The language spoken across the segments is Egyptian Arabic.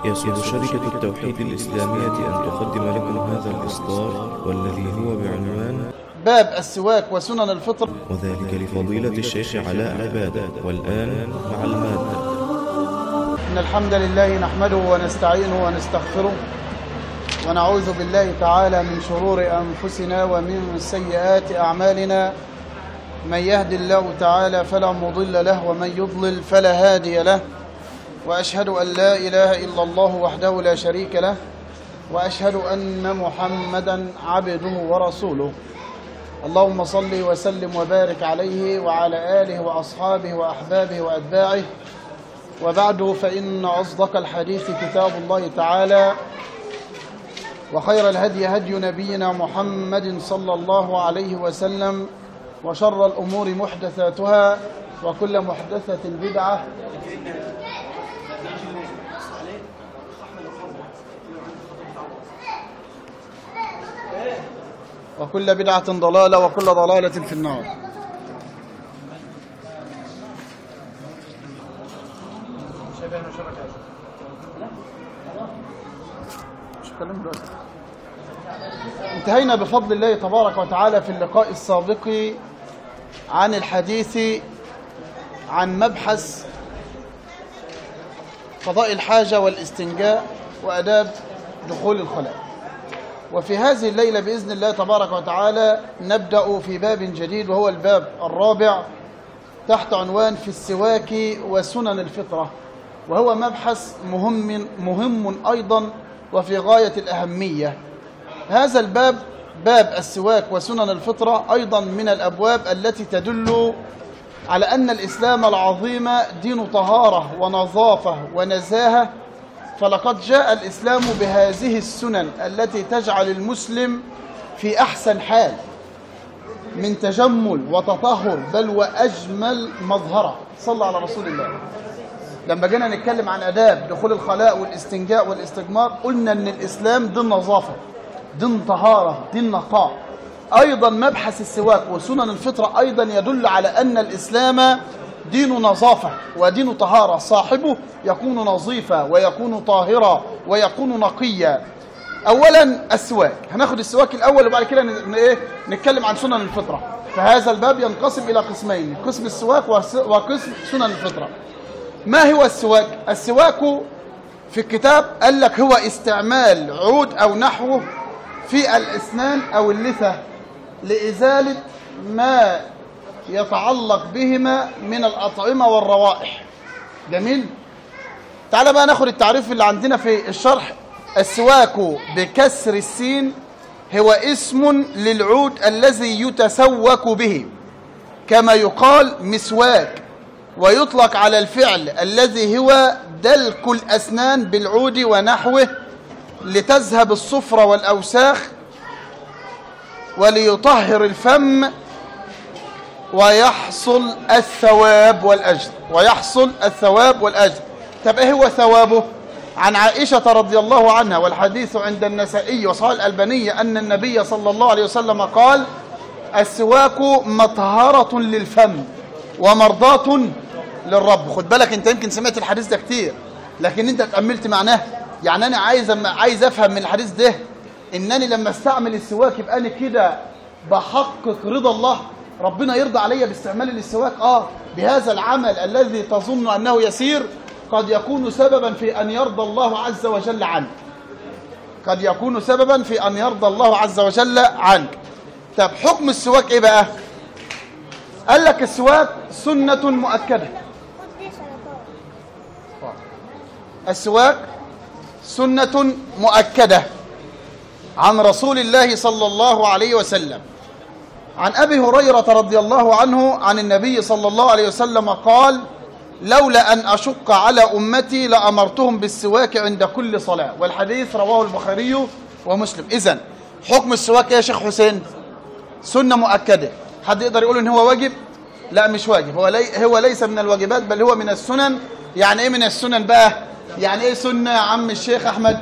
يسر شركة التوحيد الإسلامية أن تقدم لكم هذا الإصدار والذي هو بعنوان باب السواك وسنن الفطر وذلك لفضيلة الشيخ علاء عبادة والآن مع المادة إن الحمد لله نحمده ونستعينه ونستغفره ونعوذ بالله تعالى من شرور أنفسنا ومن سيئات أعمالنا من يهد الله تعالى فلا مضل له ومن يضلل فلا هادي له وأشهد أن لا إله إلا الله وحده لا شريك له وأشهد أن محمدا عبده ورسوله اللهم صل وسلم وبارك عليه وعلى آله وأصحابه وأحبابه وأتباعه وبعد فإن أصدق الحديث كتاب الله تعالى وخير الهدي هدي نبينا محمد صلى الله عليه وسلم وشر الأمور محدثاتها وكل محدثة بدعة وكل بدعة ضلالة وكل ضلالة في النار مش هكلمه دلوقتي. انتهينا بفضل الله تبارك وتعالى في اللقاء السابق عن الحديث عن مبحث قضاء الحاجة والاستنجاء وأداب دخول الخلاء وفي هذه الليلة بإذن الله تبارك وتعالى نبدأ في باب جديد وهو الباب الرابع تحت عنوان في السواك وسنن الفطرة وهو مبحث مهم مهم أيضا وفي غاية الأهمية هذا الباب باب السواك وسنن الفطرة أيضا من الأبواب التي تدل على أن الإسلام العظيم دين طهارة ونظافة ونزاهة فلقد جاء الإسلام بهذه السنن التي تجعل المسلم في أحسن حال من تجمل وتطهر بل وأجمل مظهرة صلى على رسول الله لما جينا نتكلم عن أداب دخول الخلاء والاستنجاء والاستجمار قلنا أن الإسلام دين نظافة دين طهارة دين نقاء أيضا مبحث السواك وسنن الفطرة أيضا يدل على أن الإسلام دين نظافة ودين طهارة صاحبه يكون نظيفا ويكون طاهرا ويكون نقيا أولا السواك هناخد السواك الأول وبعد كده ن- إيه؟ نتكلم عن سنن الفطرة فهذا الباب ينقسم إلى قسمين قسم السواك وس- وقسم سنن الفطرة ما هو السواك؟ السواك في الكتاب قال لك هو استعمال عود أو نحوه في الأسنان أو اللثة لإزالة ما يتعلق بهما من الأطعمة والروائح جميل تعال بقى ناخد التعريف اللي عندنا في الشرح السواك بكسر السين هو اسم للعود الذي يتسوك به كما يقال مسواك ويطلق على الفعل الذي هو دلك الأسنان بالعود ونحوه لتذهب الصفرة والأوساخ وليطهر الفم ويحصل الثواب والأجر ويحصل الثواب والأجر طب ايه هو ثوابه عن عائشة رضي الله عنها والحديث عند النسائي وصحيح الألبانية أن النبي صلى الله عليه وسلم قال السواك مطهرة للفم ومرضاة للرب خد بالك انت يمكن سمعت الحديث ده كتير لكن انت تأملت معناه يعني انا عايز أما عايز افهم من الحديث ده انني لما استعمل السواك يبقى انا كده بحقق رضا الله ربنا يرضى عليا باستعمال السواك اه بهذا العمل الذي تظن انه يسير قد يكون سببا في ان يرضى الله عز وجل عنك قد يكون سببا في ان يرضى الله عز وجل عنك طب حكم السواك ايه بقى قال لك السواك سنة مؤكدة السواك سنة مؤكدة عن رسول الله صلى الله عليه وسلم عن أبي هريرة رضي الله عنه عن النبي صلى الله عليه وسلم قال لولا أن أشق على أمتي لأمرتهم بالسواك عند كل صلاة والحديث رواه البخاري ومسلم إذن حكم السواك يا شيخ حسين سنة مؤكدة حد يقدر يقول إن هو واجب لا مش واجب هو, لي هو ليس من الواجبات بل هو من السنن يعني إيه من السنن بقى يعني إيه سنة يا عم الشيخ أحمد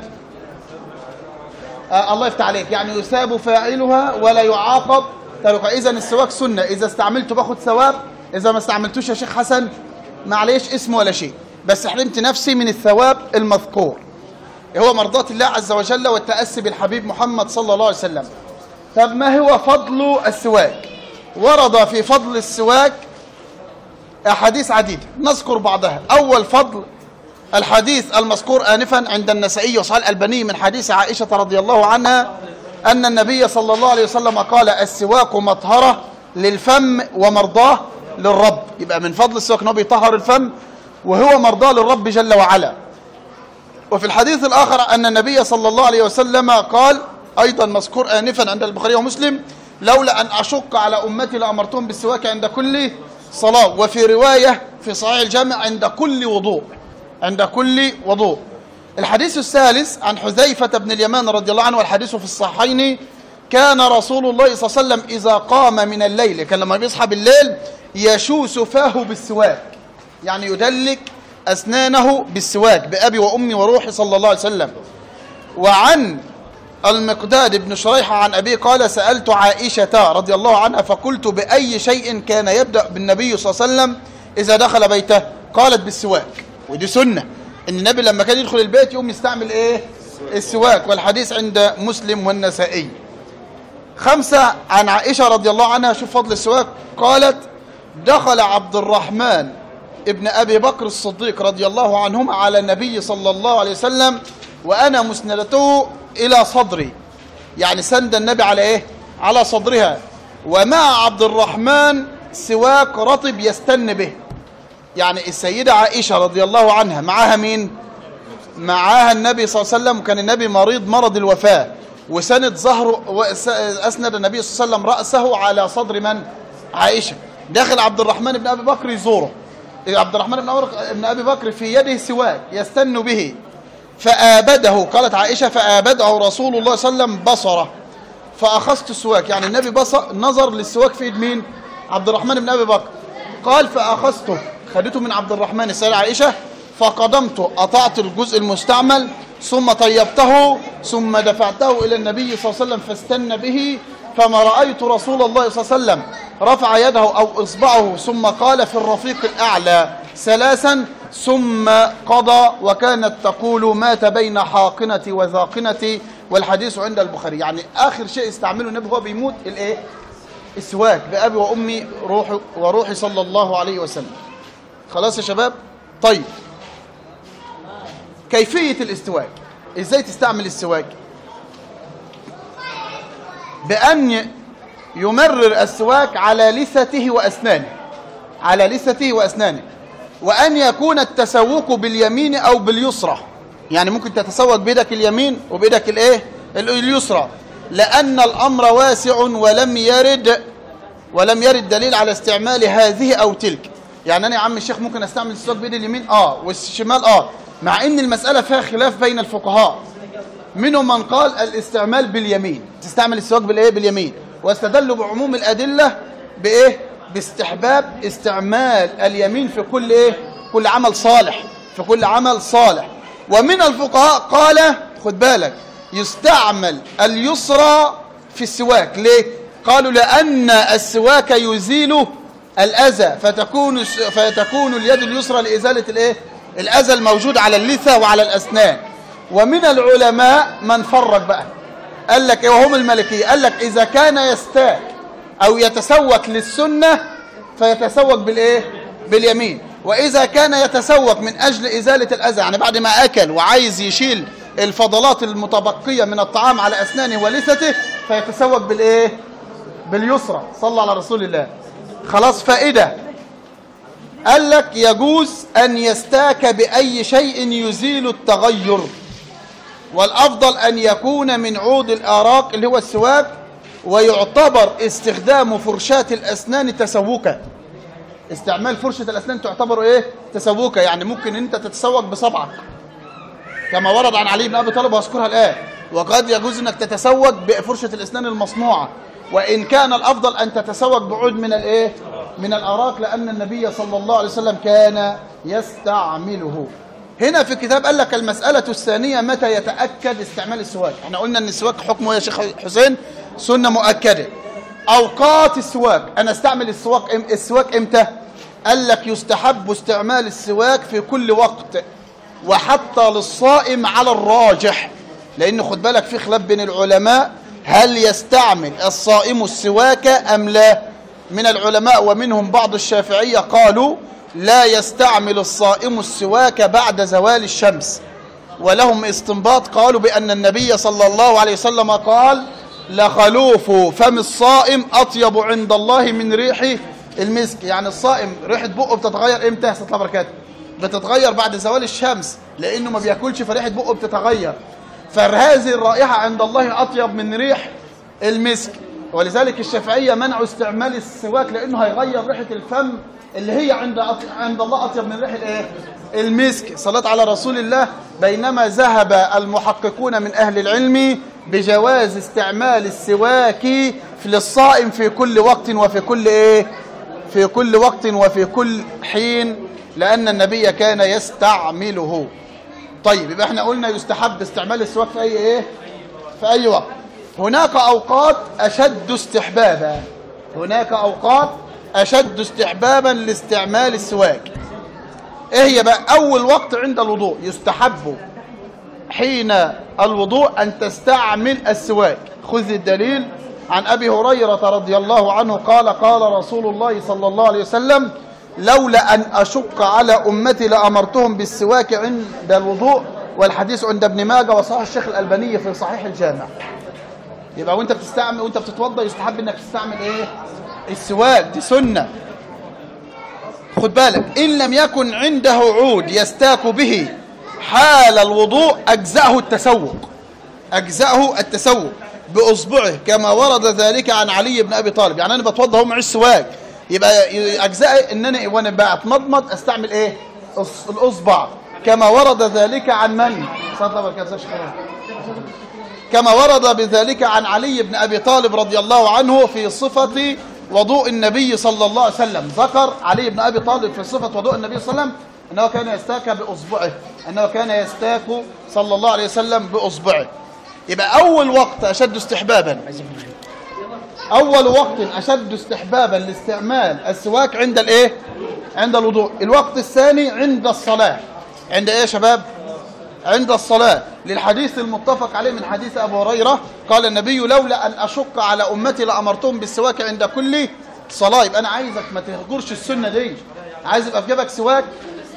آه الله يفتح عليك يعني يثاب فاعلها ولا يعاقب تاركها اذا السواك سنه اذا استعملته باخد ثواب اذا ما استعملتوش يا شيخ حسن معليش اسم ولا شيء بس حرمت نفسي من الثواب المذكور هو مرضاة الله عز وجل والتأسي بالحبيب محمد صلى الله عليه وسلم طب ما هو فضل السواك ورد في فضل السواك أحاديث عديدة نذكر بعضها أول فضل الحديث المذكور آنفا عند النسائي وصحيح الألباني من حديث عائشة رضي الله عنها أن النبي صلى الله عليه وسلم قال السواك مطهرة للفم ومرضاه للرب يبقى من فضل السواك أنه بيطهر الفم وهو مرضاه للرب جل وعلا وفي الحديث الآخر أن النبي صلى الله عليه وسلم قال أيضا مذكور آنفا عند البخاري ومسلم لولا أن أشق على أمتي لأمرتهم بالسواك عند كل صلاة وفي رواية في صحيح الجامع عند كل وضوء عند كل وضوء الحديث الثالث عن حذيفة بن اليمان رضي الله عنه والحديث في الصحيحين كان رسول الله صلى الله عليه وسلم إذا قام من الليل كان لما بيصحى بالليل يشوس فاه بالسواك يعني يدلك أسنانه بالسواك بأبي وأمي وروحي صلى الله عليه وسلم وعن المقداد بن شريحة عن أبيه قال سألت عائشة رضي الله عنها فقلت بأي شيء كان يبدأ بالنبي صلى الله عليه وسلم إذا دخل بيته قالت بالسواك ودي سنة إن النبي لما كان يدخل البيت يقوم يستعمل إيه السواك والحديث عند مسلم والنسائي خمسة عن عائشة رضي الله عنها شوف فضل السواك قالت دخل عبد الرحمن ابن أبي بكر الصديق رضي الله عنهما على النبي صلى الله عليه وسلم وأنا مسندته إلى صدري يعني سند النبي على إيه على صدرها ومع عبد الرحمن سواك رطب يستن به يعني السيدة عائشة رضي الله عنها معاها مين معاها النبي صلى الله عليه وسلم وكان النبي مريض مرض الوفاة وسند ظهره أسند النبي صلى الله عليه وسلم رأسه على صدر من عائشة داخل عبد الرحمن بن أبي بكر يزوره عبد الرحمن بن أبي بكر في يده سواك يستن به فآبده قالت عائشة فآبده رسول الله صلى الله عليه وسلم بصره فأخذت السواك يعني النبي بصر نظر للسواك في يد مين عبد الرحمن بن أبي بكر قال فأخذته خدته من عبد الرحمن السيدة عائشة فقدمته قطعت الجزء المستعمل ثم طيبته ثم دفعته إلى النبي صلى الله عليه وسلم فاستنى به فما رأيت رسول الله صلى الله عليه وسلم رفع يده أو إصبعه ثم قال في الرفيق الأعلى ثلاثا ثم قضى وكانت تقول مات بين حاقنة وذاقنة والحديث عند البخاري يعني آخر شيء استعمله النبي هو بيموت الإيه؟ السواك بأبي وأمي روح وروحي صلى الله عليه وسلم خلاص يا شباب طيب كيفية الاستواك ازاي تستعمل السواك بأن يمرر السواك على لثته وأسنانه على لثته وأسنانه وأن يكون التسوق باليمين أو باليسرى يعني ممكن تتسوق بيدك اليمين وبيدك الايه اليسرى لأن الأمر واسع ولم يرد ولم يرد دليل على استعمال هذه أو تلك يعني أنا يا عم الشيخ ممكن أستعمل السواك بيدي اليمين آه والشمال آه مع ان المسألة فيها خلاف بين الفقهاء منهم من قال الاستعمال باليمين تستعمل السواك بالايه باليمين واستدلوا بعموم الأدلة بايه باستحباب استعمال اليمين في كل ايه كل عمل صالح في كل عمل صالح ومن الفقهاء قال خد بالك يستعمل اليسرى في السواك ليه قالوا لأن السواك يزيل الأذى فتكون فتكون اليد اليسرى لإزالة الايه الأذى الموجود على اللثة وعلى الأسنان ومن العلماء من فرق بقى قال لك وهم الملكية قال لك إذا كان يستاك أو يتسوق للسنة فيتسوق بالإيه باليمين وإذا كان يتسوق من أجل إزالة الأذى يعني بعد ما أكل وعايز يشيل الفضلات المتبقية من الطعام على أسنانه ولثته فيتسوق بالإيه باليسرى صلى على رسول الله خلاص فائدة قال لك يجوز أن يستاك بأي شيء يزيل التغير والأفضل أن يكون من عود الآراق اللي هو السواك ويعتبر استخدام فرشاة الأسنان تسوكا استعمال فرشة الأسنان تعتبر إيه تسوكا يعني ممكن أنت تتسوق بصبعك كما ورد عن علي بن أبي طالب وأذكرها الآن وقد يجوز أنك تتسوق بفرشة الأسنان المصنوعة وإن كان الأفضل أن تتسوق بعود من الإيه من الأراك لأن النبي صلى الله عليه وسلم كان يستعمله هنا في الكتاب قال لك المسألة الثانية متى يتأكد استعمال السواك احنا قلنا ان السواك حكمه يا شيخ حسين سنة مؤكدة أوقات السواك أنا استعمل السواك السواك إمتى قال لك يستحب استعمال السواك في كل وقت وحتى للصائم على الراجح لأن خد بالك في خلاف بين العلماء هل يستعمل الصائم السواك أم لا من العلماء ومنهم بعض الشافعية قالوا لا يستعمل الصائم السواك بعد زوال الشمس ولهم استنباط قالوا بأن النبي صلى الله عليه وسلم قال لخلوف فم الصائم أطيب عند الله من ريح المسك يعني الصائم ريحة بقه بتتغير امتى يا الله بركاته بتتغير بعد زوال الشمس لأنه ما بياكلش فريحة بقه بتتغير فهذه الرائحة عند الله أطيب من ريح المسك ولذلك الشافعية منعوا استعمال السواك لأنه هيغير ريحة الفم اللي هي عند عند الله أطيب من ريح الايه المسك صلاة على رسول الله بينما ذهب المحققون من أهل العلم بجواز استعمال السواك للصائم في كل وقت وفي كل إيه في كل وقت وفي كل حين لأن النبي كان يستعمله طيب يبقى احنا قلنا يستحب استعمال السواك في أي إيه في أي وقت هناك أوقات أشد استحبابا هناك أوقات أشد استحبابا لاستعمال السواك ايه هي بقى اول وقت عند الوضوء يستحب حين الوضوء ان تستعمل السواك خذ الدليل عن ابي هريره رضي الله عنه قال قال رسول الله صلى الله عليه وسلم لولا ان اشق على امتي لامرتهم بالسواك عند الوضوء والحديث عند ابن ماجه وصحيح الشيخ الالباني في صحيح الجامع يبقى وانت بتستعمل وانت بتتوضا يستحب انك تستعمل ايه السواك دي سنه خد بالك إن لم يكن عنده عود يستاك به حال الوضوء أجزأه التسوق أجزأه التسوق بأصبعه كما ورد ذلك عن علي بن أبي طالب يعني أنا بتوضى هو معي السواك يبقى أجزائي إن أنا وأنا بقى أتمضمض أستعمل إيه الأصبع كما ورد ذلك عن من صلى الله عليه وسلم كما ورد بذلك عن علي بن أبي طالب رضي الله عنه في صفة وضوء النبي صلى الله عليه وسلم ذكر علي بن أبي طالب في صفة وضوء النبي صلى الله عليه وسلم أنه كان يستاك بأصبعه أنه كان يستاك صلى الله عليه وسلم بأصبعه يبقى أول وقت أشد استحبابا أول وقت أشد استحبابا لاستعمال السواك عند الإيه؟ عند الوضوء الوقت الثاني عند الصلاة عند إيه يا شباب؟ عند الصلاة للحديث المتفق عليه من حديث أبو هريرة قال النبي لولا أن أشق على أمتي لأمرتهم بالسواك عند كل صلاة يبقى أنا عايزك ما تهجرش السنة دي عايز يبقى في جيبك سواك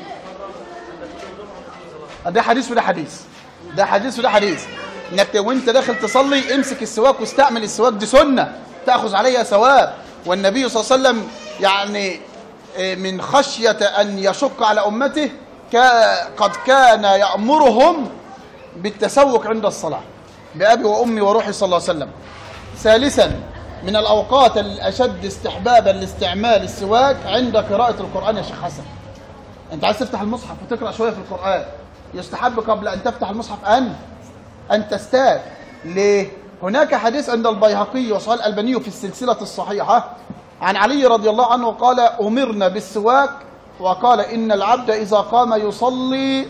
ده حديث وده حديث ده حديث وده حديث انك وانت داخل تصلي امسك السواك واستعمل السواك دي سنة تأخذ عليها ثواب والنبي صلى الله عليه وسلم يعني من خشية أن يشق على أمته قد كان يأمرهم بالتسوق عند الصلاة بأبي وأمي وروحي صلى الله عليه وسلم ثالثا من الأوقات الأشد استحبابا لاستعمال السواك عند قراءة القرآن يا شيخ حسن أنت عايز تفتح المصحف وتقرأ شوية في القرآن يستحب قبل أن تفتح المصحف أن أن تستاك ليه؟ هناك حديث عند البيهقي وصحيح الألباني في السلسلة الصحيحة عن علي رضي الله عنه قال أمرنا بالسواك وقال إن العبد إذا قام يصلي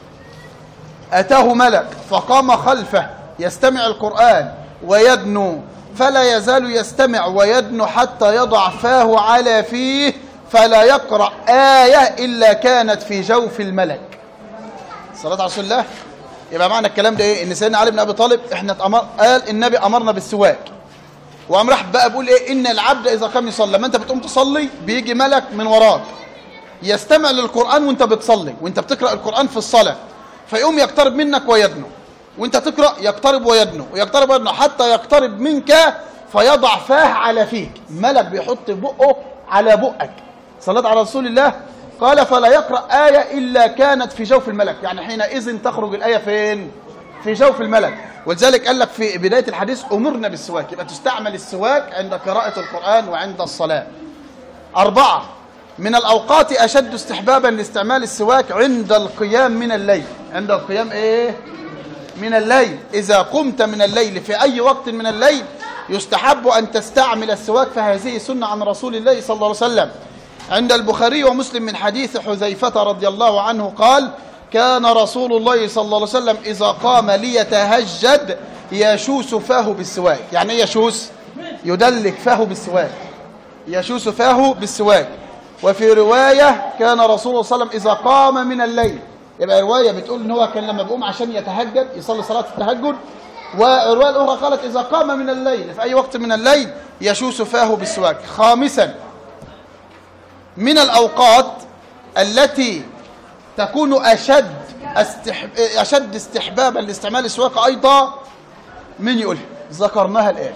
أتاه ملك فقام خلفه يستمع القرآن ويدنو فلا يزال يستمع ويدنو حتى يضع فاه على فيه فلا يقرأ آية إلا كانت في جوف الملك صلاة على رسول الله يبقى معنى الكلام ده ايه ان سيدنا علي بن ابي طالب احنا اتأمر قال النبي امرنا بالسواك وقام راح بقى بيقول ايه ان العبد اذا قام يصلي لما انت بتقوم تصلي بيجي ملك من وراك يستمع للقرآن وانت بتصلي وانت بتقرأ القرآن في الصلاة فيقوم يقترب منك ويدنو وانت تقرأ يقترب ويدنو ويقترب ويدنو حتى يقترب منك فيضع فاه على فيك ملك بيحط بقه على بقك صلاة على رسول الله قال فلا يقرأ آية إلا كانت في جوف الملك يعني حينئذ تخرج الآية فين في جوف الملك ولذلك قال لك في بداية الحديث أمرنا بالسواك يبقى تستعمل السواك عند قراءة القرآن وعند الصلاة أربعة من الأوقات أشد استحبابا لاستعمال السواك عند القيام من الليل عند القيام إيه؟ من الليل إذا قمت من الليل في أي وقت من الليل يستحب أن تستعمل السواك فهذه سنة عن رسول الله صلى الله عليه وسلم عند البخاري ومسلم من حديث حذيفة رضي الله عنه قال كان رسول الله صلى الله عليه وسلم إذا قام ليتهجد يشوس فاه بالسواك يعني ايه يشوس يدلك فاه بالسواك يشوس فاه بالسواك وفي رواية كان رسول الله صلى الله عليه وسلم إذا قام من الليل يبقى رواية بتقول ان هو كان لما بيقوم عشان يتهجد يصلي صلاة التهجد والرواية الأخرى قالت إذا قام من الليل في أي وقت من الليل يشوس فاه بالسواك خامسا من الأوقات التي تكون أشد استحب... أشد استحبابا لاستعمال السواك أيضا من يقولها ذكرناها الآن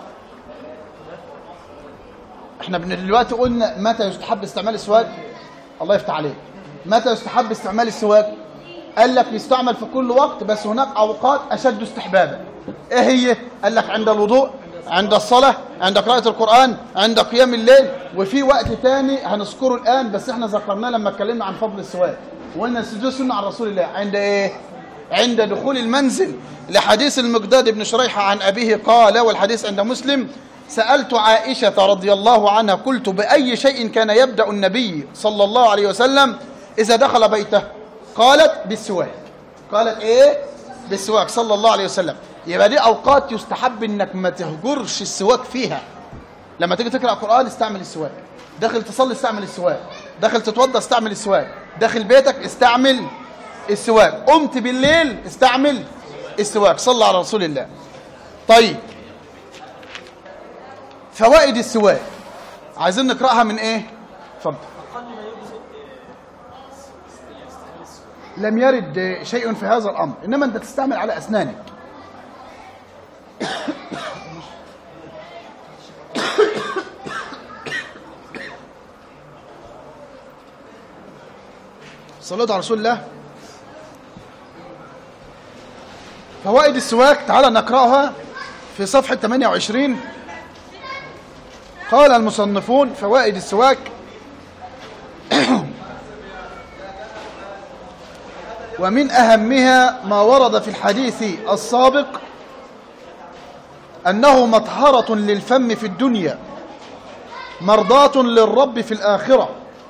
احنا بن- دلوقتي قلنا متى يستحب استعمال السواك الله يفتح عليك متى يستحب استعمال السواك قال لك يستعمل في كل وقت بس هناك اوقات اشد استحبابا ايه هي قال لك عند الوضوء عند الصلاة عند قراءة القرآن عند قيام الليل وفي وقت تاني هنذكره الآن بس احنا ذكرناه لما اتكلمنا عن فضل السواك وقلنا السجود سنة عن رسول الله عند ايه عند دخول المنزل لحديث المقداد بن شريحة عن أبيه قال والحديث عند مسلم سألت عائشة رضي الله عنها قلت بأي شيء كان يبدأ النبي صلى الله عليه وسلم إذا دخل بيته قالت بالسواك قالت إيه بالسواك صلى الله عليه وسلم يبقى دي أوقات يستحب إنك ما تهجرش السواك فيها لما تيجي تقرأ قرآن استعمل السواك داخل تصلي استعمل السواك داخل تتوضى استعمل السواك داخل بيتك استعمل السواك قمت بالليل استعمل السواك صلى على رسول الله طيب فوائد السواك عايزين نقرأها من ايه اتفضل لم يرد شيء في هذا الأمر إنما أنت تستعمل على أسنانك صلوا على رسول الله فوائد السواك تعال نقرأها في صفحة 28 قال المصنفون فوائد السواك ومن أهمها ما ورد في الحديث السابق أنه مطهرة للفم في الدنيا مرضاة للرب في الآخرة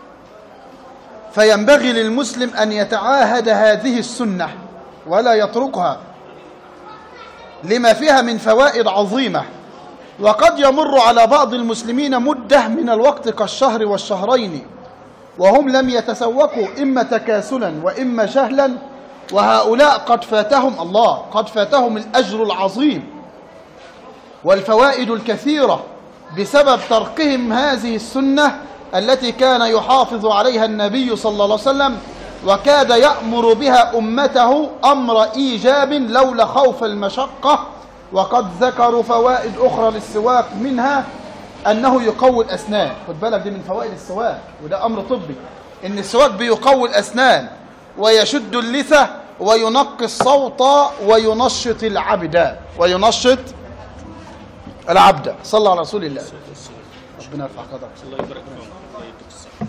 فينبغي للمسلم أن يتعاهد هذه السنة ولا يتركها لما فيها من فوائد عظيمة وقد يمر على بعض المسلمين مدة من الوقت كالشهر والشهرين وهم لم يتسوقوا إما تكاسلا وإما جهلا وهؤلاء قد فاتهم الله قد فاتهم الأجر العظيم والفوائد الكثيرة بسبب تركهم هذه السنة التي كان يحافظ عليها النبي صلى الله عليه وسلم وكاد يأمر بها أمته أمر إيجاب لولا خوف المشقة وقد ذكروا فوائد أخرى للسواك منها أنه يقوي الأسنان خد بالك دي من فوائد السواك وده أمر طبي إن السواك بيقوي الأسنان ويشد اللثة وينقي الصوت وينشط العبد وينشط العبد صلى على رسول الله ربنا يرفع قدرك الله يبارك فيكم الله يديك الصحة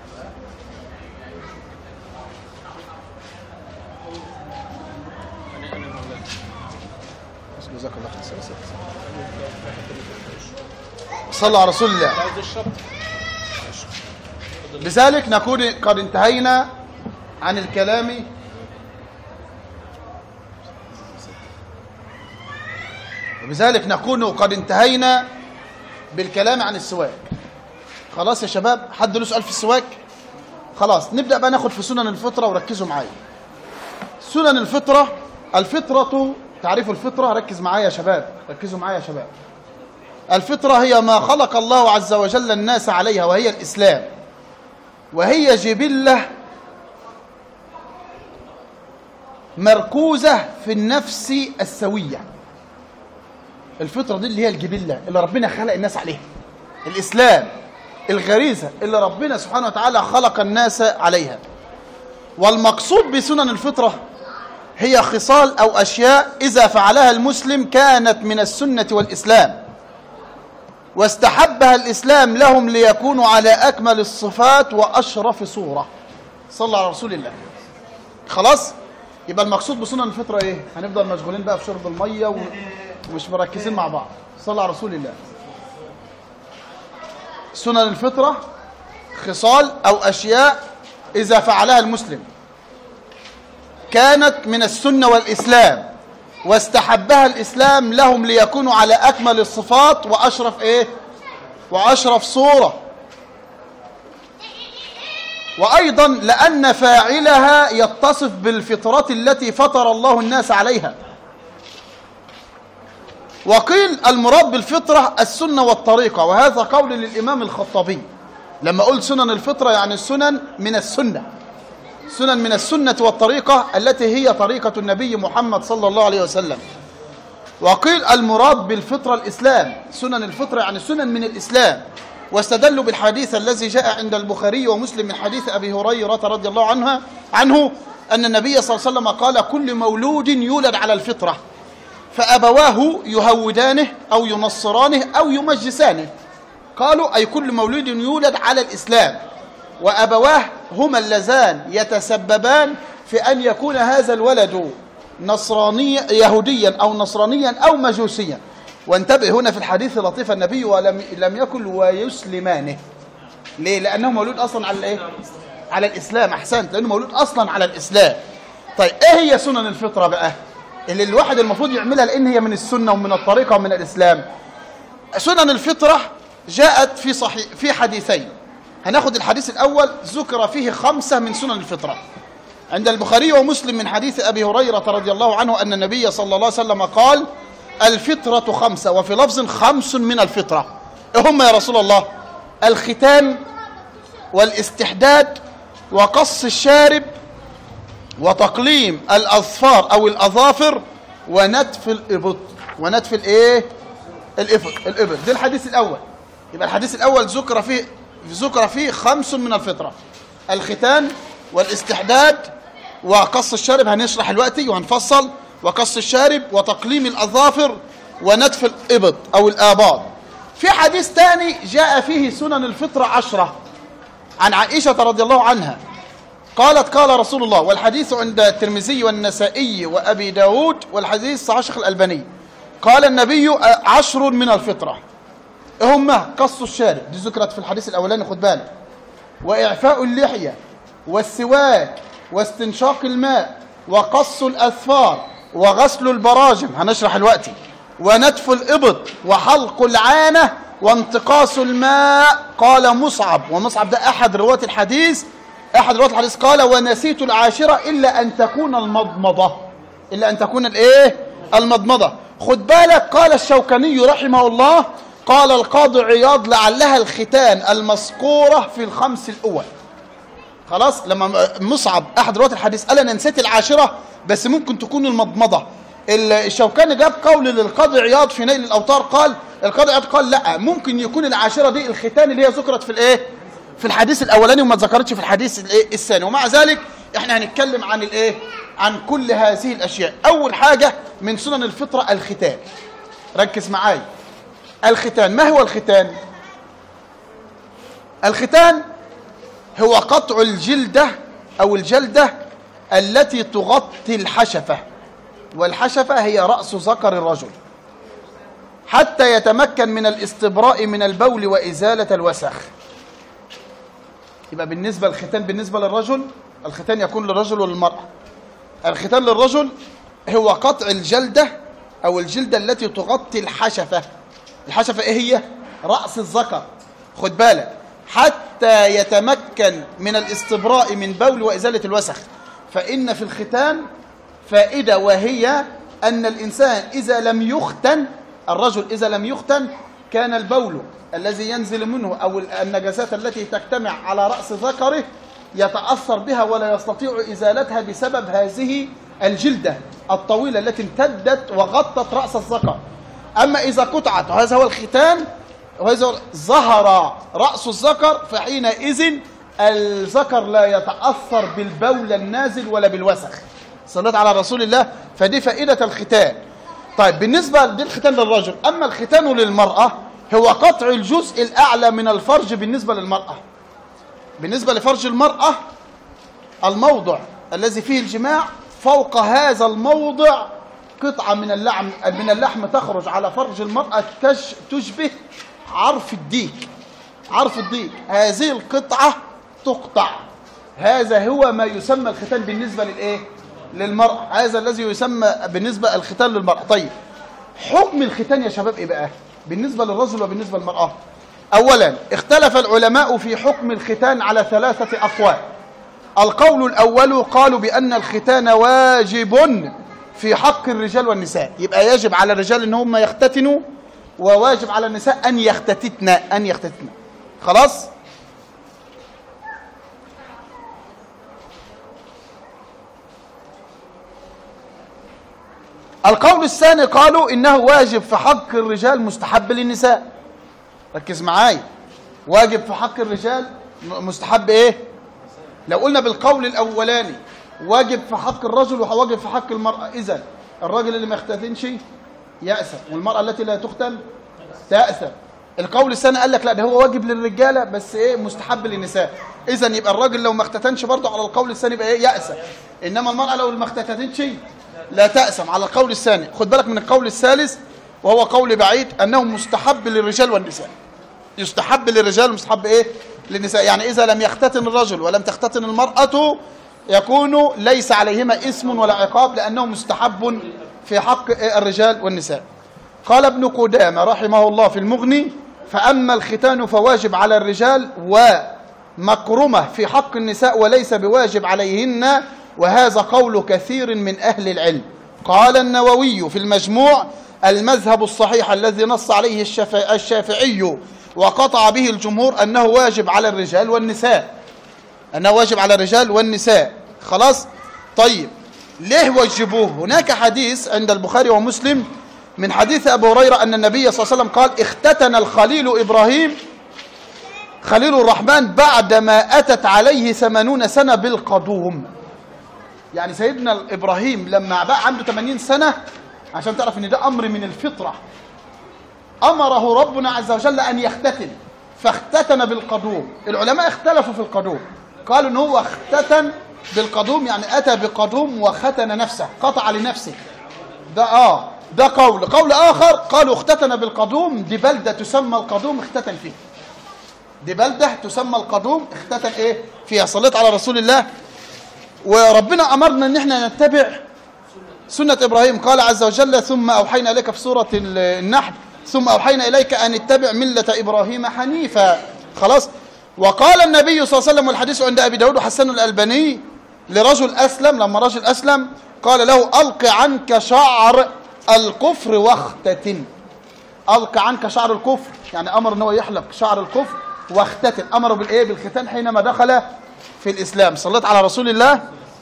أنا أنا مولانا جزاك الله خير صلى على رسول الله عاوز الشرط لذلك نكون قد انتهينا عن الكلام وبذلك نكون قد انتهينا بالكلام عن السواك خلاص يا شباب حد له سؤال في السواك خلاص نبدأ بقى ناخد في سنن الفطرة وركزوا معايا سنن الفطرة الفطرة تعرفوا الفطرة ركز معايا يا شباب ركزوا معايا يا شباب الفطرة هي ما خلق الله عز وجل الناس عليها وهي الإسلام وهي جبلة مركوزة في النفس السوية الفطرة دي اللي هي الجبلة اللي ربنا خلق الناس عليها الإسلام الغريزة اللي ربنا سبحانه وتعالى خلق الناس عليها والمقصود بسنن الفطرة هي خصال أو أشياء إذا فعلها المسلم كانت من السنة والإسلام واستحبها الإسلام لهم ليكونوا على أكمل الصفات وأشرف صورة صلى على رسول الله خلاص يبقى المقصود بسنن الفطرة إيه هنفضل مشغولين بقى في شرب المية و- ومش مركزين مع بعض صلى على رسول الله سنن الفطرة خصال أو أشياء إذا فعلها المسلم كانت من السنة والإسلام واستحبها الإسلام لهم ليكونوا على أكمل الصفات وأشرف إيه وأشرف صورة وأيضا لأن فاعلها يتصف بالفطرة التي فطر الله الناس عليها وقيل المراد بالفطرة السنة والطريقة وهذا قول للإمام الخطابي لما قلت سنن الفطرة يعني السنن من السنة سنن من السنة والطريقة التي هي طريقة النبي محمد صلى الله عليه وسلم وقيل المراد بالفطرة الإسلام سنن الفطرة يعني سنن من الإسلام واستدلوا بالحديث الذي جاء عند البخاري ومسلم من حديث أبي هريرة رضي الله عنها عنه أن النبي صلى الله عليه وسلم قال كل مولود يولد على الفطرة فأبواه يهودانه أو ينصرانه أو يمجسانه قالوا أي كل مولود يولد على الإسلام وأبواه هما اللذان يتسببان في أن يكون هذا الولد نصرانيا يهوديا أو نصرانيا أو مجوسيا وانتبه هنا في الحديث لطيف النبي ولم لم يكن ويسلمانه ليه؟ لأنه مولود أصلا على الإيه؟ على الإسلام أحسنت لأنه مولود أصلا على الإسلام طيب إيه هي سنن الفطرة بقى؟ اللي الواحد المفروض يعملها لأن هي من السنة ومن الطريقة ومن الإسلام سنن الفطرة جاءت في صحيح في حديثين هناخد الحديث الأول ذكر فيه خمسة من سنن الفطرة عند البخاري ومسلم من حديث أبي هريرة رضي الله عنه أن النبي صلى الله عليه وسلم قال الفطرة خمسة وفي لفظ خمس من الفطرة إيه هم يا رسول الله الختان والاستحداد وقص الشارب وتقليم الأظفار أو الأظافر ونتف الإبط ونتف الإيه الإبط الإبط ده الحديث الأول يبقى الحديث الأول ذكر فيه ذكر فيه خمس من الفطرة الختان والاستحداد وقص الشارب هنشرح دلوقتي وهنفصل وقص الشارب وتقليم الأظافر ونتف الإبط أو الآباط في حديث تاني جاء فيه سنن الفطرة عشرة عن عائشة رضي الله عنها قالت قال رسول الله والحديث عند الترمذي والنسائي وأبي داود والحديث صحيح الشيخ الألباني قال النبي عشر من الفطرة هم قص الشارب دي ذكرت في الحديث الأولاني خد بالك وإعفاء اللحية والسواك واستنشاق الماء وقص الأثفار وغسل البراجم هنشرح الوقت ونتف الإبط وحلق العانة وانتقاص الماء قال مصعب ومصعب ده أحد رواة الحديث أحد رواة الحديث قال ونسيت العاشرة إلا أن تكون المضمضة إلا أن تكون الإيه المضمضة خد بالك قال الشوكاني رحمه الله قال القاضي عياض لعلها الختان المذكورة في الخمس الأول خلاص لما مصعب أحد رواة الحديث قال أنا نسيت العاشرة بس ممكن تكون المضمضة الشوكاني جاب قول للقاضي عياض في نيل الأوتار قال القاضي عياض قال لا ممكن يكون العاشرة دي الختان اللي هي ذكرت في الإيه في الحديث الأولاني وما ذكرتش في الحديث الإيه الثاني ومع ذلك احنا هنتكلم عن الإيه عن كل هذه الأشياء أول حاجة من سنن الفطرة الختان ركز معايا الختان ما هو الختان الختان هو قطع الجلدة أو الجلدة التي تغطي الحشفة والحشفة هي رأس ذكر الرجل حتى يتمكن من الاستبراء من البول وإزالة الوسخ يبقى بالنسبة للختان بالنسبة للرجل الختان يكون للرجل وللمرأة الختان للرجل هو قطع الجلدة أو الجلدة التي تغطي الحشفة الحشفة إيه هي؟ رأس الذكر خد بالك حتى يتمكن من الاستبراء من بول وإزالة الوسخ فإن في الختان فائدة وهي أن الإنسان إذا لم يختن الرجل إذا لم يختن كان البول الذي ينزل منه أو النجاسات التي تجتمع على رأس ذكره يتأثر بها ولا يستطيع إزالتها بسبب هذه الجلدة الطويلة التي امتدت وغطت رأس الذكر أما إذا قطعت وهذا هو الختان وهذا ظهر رأس الذكر فحينئذ الذكر لا يتأثر بالبول النازل ولا بالوسخ صليت على رسول الله فدي فائدة الختان طيب بالنسبة دي الختان للرجل أما الختان للمرأة هو قطع الجزء الأعلى من الفرج بالنسبة للمرأة بالنسبة لفرج المرأة الموضع الذي فيه الجماع فوق هذا الموضع قطعة من اللحم من اللحم تخرج على فرج المرأة تشبه عرف الديك عرف الديك هذه القطعة تقطع هذا هو ما يسمى الختان بالنسبة للإيه؟ للمرأة هذا الذي يسمى بالنسبة الختان للمرأة طيب حكم الختان يا شباب إيه بقى؟ بالنسبة للرجل وبالنسبة للمرأة أولا اختلف العلماء في حكم الختان على ثلاثة أقوال القول الأول قالوا بأن الختان واجب في حق الرجال والنساء يبقى يجب على الرجال ان هم يختتنوا وواجب على النساء ان يختتتن ان يختتن خلاص القول الثاني قالوا انه واجب في حق الرجال مستحب للنساء ركز معايا واجب في حق الرجال م- مستحب ايه لو قلنا بالقول الاولاني واجب في حق الرجل وواجب في حق المراه اذا الراجل اللي ما يختتنش يأثم والمراه التي لا تختن تأثم القول الثاني قال لك لا ده هو واجب للرجاله بس ايه مستحب للنساء اذا يبقى الراجل لو ما اختتنش برضه على القول الثاني يبقى ايه يأثم انما المراه لو ما اختتنتش لا تأثم على القول الثاني خد بالك من القول الثالث وهو قول بعيد انه مستحب للرجال والنساء يستحب للرجال ومستحب ايه للنساء يعني اذا لم يختتن الرجل ولم تختتن المرأة يكون ليس عليهما اسم ولا عقاب لانه مستحب في حق إيه الرجال والنساء قال ابن قدامة رحمه الله في المغني فأما الختان فواجب على الرجال ومكرمة في حق النساء وليس بواجب عليهن وهذا قول كثير من أهل العلم قال النووي في المجموع المذهب الصحيح الذي نص عليه الشافع- الشافعي وقطع به الجمهور أنه واجب على الرجال والنساء أنه واجب على الرجال والنساء خلاص طيب ليه وجبوه هناك حديث عند البخاري ومسلم من حديث أبو هريرة أن النبي صلى الله عليه وسلم قال اختتن الخليل إبراهيم خليل الرحمن بعدما أتت عليه ثمانون سنة بالقدوم يعني سيدنا إبراهيم لما بقى عنده 80 سنة عشان تعرف ان ده أمر من الفطرة أمره ربنا عز وجل أن يختتن فاختتن بالقدوم العلماء اختلفوا في القدوم قالوا ان هو اختتن بالقدوم يعني أتى بقدوم وختن نفسه قطع لنفسه ده اه ده قول قول آخر قالوا اختتن بالقدوم دي بلدة تسمى القدوم اختتن فيها دي بلدة تسمى القدوم اختتن ايه فيها صليت على رسول الله وربنا أمرنا ان احنا نتبع سنة إبراهيم قال عز وجل ثم أوحينا إليك في سورة ال- النحل ثم أوحينا إليك أن اتبع ملة إبراهيم حنيفا خلاص وقال النبي صلى الله عليه وسلم والحديث عند أبي داود وحسن الألباني لرجل أسلم لما رجل أسلم قال له ألق عنك شعر الكفر واختتن ألق عنك شعر الكفر يعني أمر أنه يحلق شعر الكفر واختتن أمره بالإيه بالختان حينما دخل في الإسلام صليت على رسول الله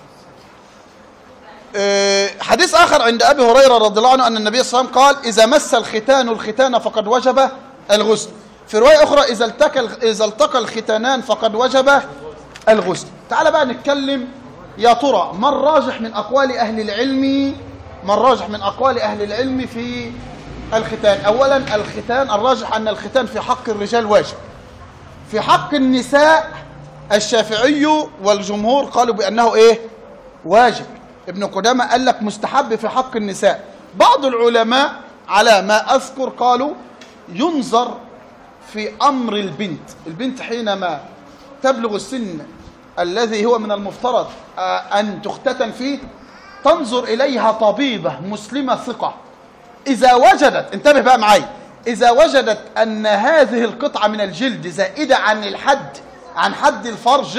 آه، حديث آخر عند أبي هريرة رضي الله عنه أن النبي صلى الله عليه وسلم قال إذا مس الختان الختان فقد وجب الغسل في رواية أخرى إذا التقى إذا التقى الختانان فقد وجب الغسل تعال بقى نتكلم يا ترى ما الراجح من أقوال أهل العلم ما الراجح من أقوال أهل العلم في الختان أولا الختان الراجح أن الختان في حق الرجال واجب في حق النساء الشافعي والجمهور قالوا بأنه إيه واجب ابن قدامة قال لك مستحب في حق النساء بعض العلماء على ما أذكر قالوا ينظر في أمر البنت البنت حينما تبلغ السن الذي هو من المفترض آه، أن تختتن فيه تنظر إليها طبيبة مسلمة ثقة إذا وجدت انتبه بقى معي إذا وجدت أن هذه القطعة من الجلد زائدة عن الحد عن حد الفرج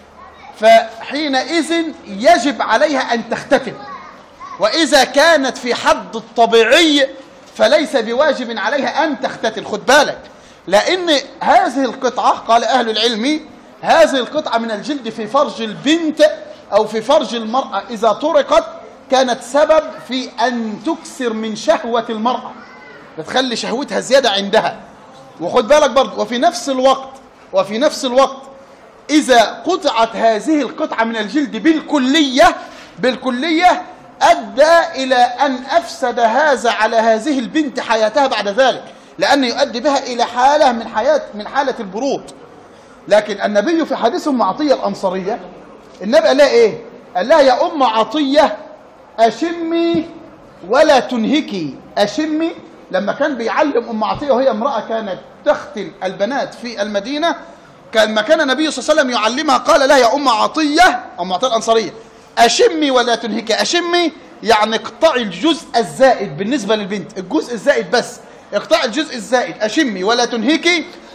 فحينئذ يجب عليها أن تختتن وإذا كانت في حد الطبيعي فليس بواجب عليها أن تختتن خد بالك لأن هذه القطعة قال أهل العلم هذه القطعة من الجلد في فرج البنت أو في فرج المرأة إذا طرقت كانت سبب في أن تكسر من شهوة المرأة بتخلي شهوتها زيادة عندها وخد بالك برضه وفي نفس الوقت وفي نفس الوقت إذا قطعت هذه القطعة من الجلد بالكلية بالكلية أدى إلى أن أفسد هذا على هذه البنت حياتها بعد ذلك لأنه يؤدي بها إلى حالة من حياة من حالة البرود لكن النبي في حديث أم عطية الأنصارية النبي قال لها إيه؟ قال لها يا أم عطية أشمي ولا تنهكي أشمي لما كان بيعلم أم عطية وهي امرأة كانت تختن البنات في المدينة كان ما كان النبي صلى الله عليه وسلم يعلمها قال لها يا أم عطية أم عطية الأنصارية أشمي ولا تنهكي أشمي يعني اقطعي الجزء الزائد بالنسبة للبنت الجزء الزائد بس اقطعي الجزء الزائد أشمي ولا تنهكي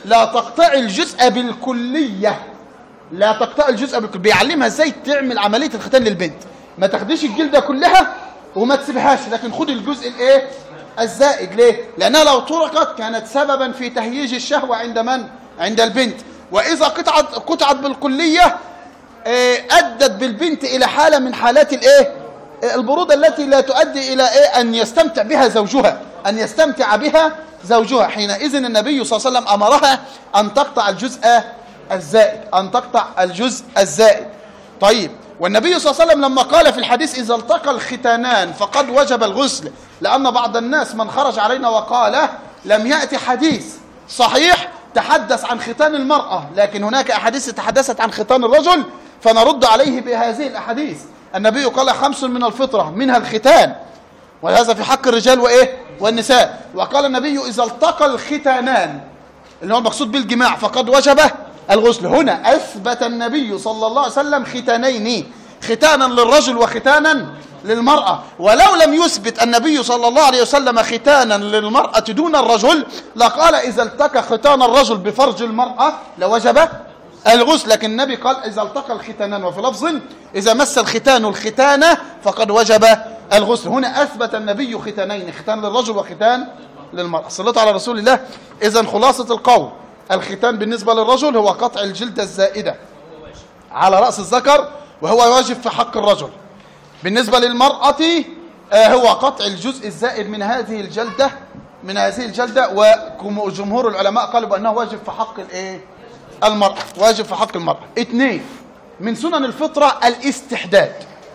لا تقطع الجزء بالكلية لا تقطع الجزء بالكلية بيعلمها ازاي تعمل عملية الختان للبنت ما تاخديش الجلدة كلها وما تسيبهاش لكن خد الجزء الايه الزائد ليه لانها لو طرقت كانت سببا في تهييج الشهوة عند من عند البنت واذا قطعت قطعت بالكلية آه، ادت بالبنت الى حالة من حالات الايه آه، البرودة التي لا تؤدي الى ايه ان يستمتع بها زوجها ان يستمتع بها زوجها حينئذ النبي صلى الله عليه وسلم امرها ان تقطع الجزء الزائد ان تقطع الجزء الزائد طيب والنبي صلى الله عليه وسلم لما قال في الحديث إذا التقى الختانان فقد وجب الغسل لأن بعض الناس من خرج علينا وقال لم يأتي حديث صحيح تحدث عن ختان المرأة لكن هناك أحاديث تحدثت عن ختان الرجل فنرد عليه بهذه الأحاديث النبي قال خمس من الفطرة منها الختان وهذا في حق الرجال وإيه والنساء وقال النبي إذا التقى الختانان اللي هو المقصود بالجماع فقد وجب الغسل هنا أثبت النبي صلى الله عليه وسلم ختانين ختانا للرجل وختانا للمرأة ولو لم يثبت النبي صلى الله عليه وسلم ختانا للمرأة دون الرجل لقال إذا التقى ختان الرجل بفرج المرأة لوجب الغسل لكن النبي قال إذا التقى الختانان وفي لفظ إذا مس الختان الختانة فقد وجب الغسل هنا أثبت النبي ختانين ختان للرجل وختان للمرأة صلت على رسول الله إذا خلاصة القول الختان بالنسبة للرجل هو قطع الجلدة الزائدة على رأس الذكر وهو واجب في حق الرجل بالنسبة للمرأة آه، هو قطع الجزء الزائد من هذه الجلدة من هذه الجلدة وجمهور العلماء قالوا بأنه واجب في حق الايه المرأة واجب في حق المرأة اثنين من سنن الفطرة الاستحداد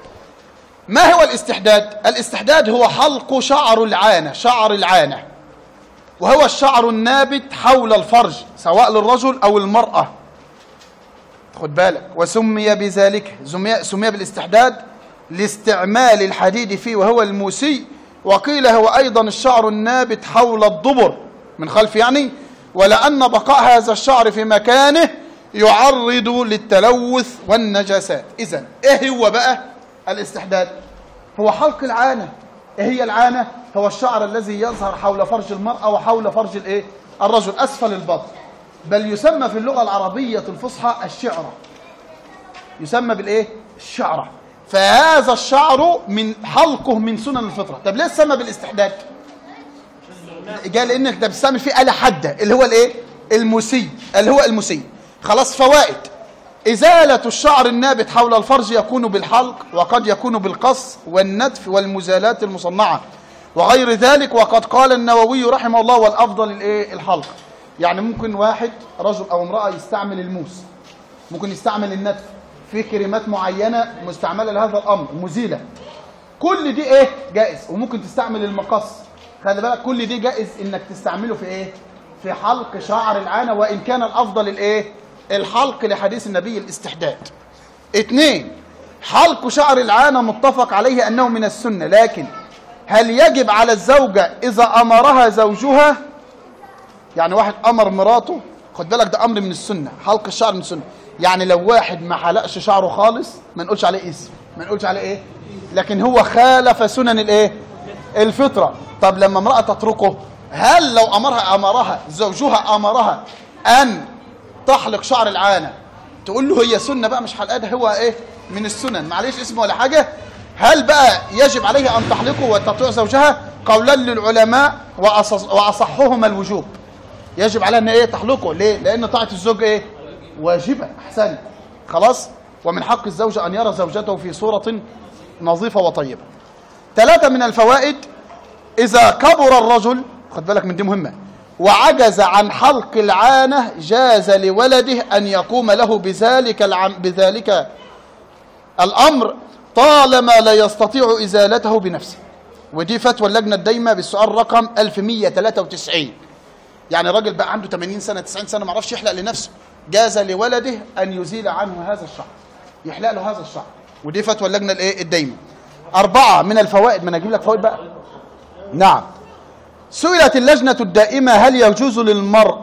ما هو الاستحداد الاستحداد هو حلق شعر العانة شعر العانة وهو الشعر النابت حول الفرج سواء للرجل أو المرأة خد بالك وسمي بذلك سمي, سمي بالاستحداد لاستعمال الحديد فيه وهو الموسي وقيل هو أيضا الشعر النابت حول الضبر من خلف يعني ولأن بقاء هذا الشعر في مكانه يعرض للتلوث والنجاسات إذا إيه هو بقى الاستحداد هو حلق العانة إيه هي العانة هو الشعر الذي يظهر حول فرج المرأة وحول فرج الإيه الرجل أسفل البطن بل يسمى في اللغة العربية الفصحى الشعرة يسمى بالإيه الشعرة فهذا الشعر من حلقه من سنن الفطرة طب ليه سمى بالاستحداد قال انك ده بتستعمل فيه آلة حادة اللي هو الايه المسي اللي هو المسي خلاص فوائد إزالة الشعر النابت حول الفرج يكون بالحلق وقد يكون بالقص والنتف والمزالات المصنعة وغير ذلك وقد قال النووي رحمه الله والأفضل الايه الحلق يعني ممكن واحد رجل أو امرأة يستعمل الموس ممكن يستعمل النتف في كريمات معينة مستعملة لهذا الأمر مزيلة كل دي ايه جائز وممكن تستعمل المقص خلي بالك كل دي جائز انك تستعمله في ايه في حلق شعر العانة وان كان الافضل الايه الحلق لحديث النبي الاستحداد اتنين حلق شعر العانة متفق عليه انه من السنة لكن هل يجب على الزوجة اذا امرها زوجها يعني واحد امر مراته خد بالك ده امر من السنة حلق الشعر من السنة يعني لو واحد ما حلقش شعره خالص ما نقولش عليه اسم ما نقولش عليه ايه لكن هو خالف سنن الايه الفطرة طب لما امرأة تتركه هل لو امرها امرها زوجها امرها ان تحلق شعر العانة تقول له هي سنة بقى مش حلقة ده هو ايه من السنن معلش اسمه ولا حاجة هل بقى يجب عليها ان تحلقه وتطيع زوجها قولا للعلماء وأص- واصحهما الوجوب يجب عليها ان ايه تحلقه ليه لان طاعة الزوج ايه واجبة احسن خلاص ومن حق الزوج ان يرى زوجته في صورة نظيفة وطيبة ثلاثة من الفوائد إذا كبر الرجل خد بالك من دي مهمة وعجز عن حلق العانة جاز لولده أن يقوم له بذلك العم بذلك الأمر طالما لا يستطيع إزالته بنفسه ودي فتوى اللجنة الدايمة بالسؤال رقم 1193 يعني راجل بقى عنده 80 سنة 90 سنة ما عرفش يحلق لنفسه جاز لولده أن يزيل عنه هذا الشعر يحلق له هذا الشعر ودي فتوى اللجنة الايه الدايمة أربعة من الفوائد ما أنا أجيب لك فوائد بقى نعم سئلت اللجنة الدائمة هل يجوز للمرء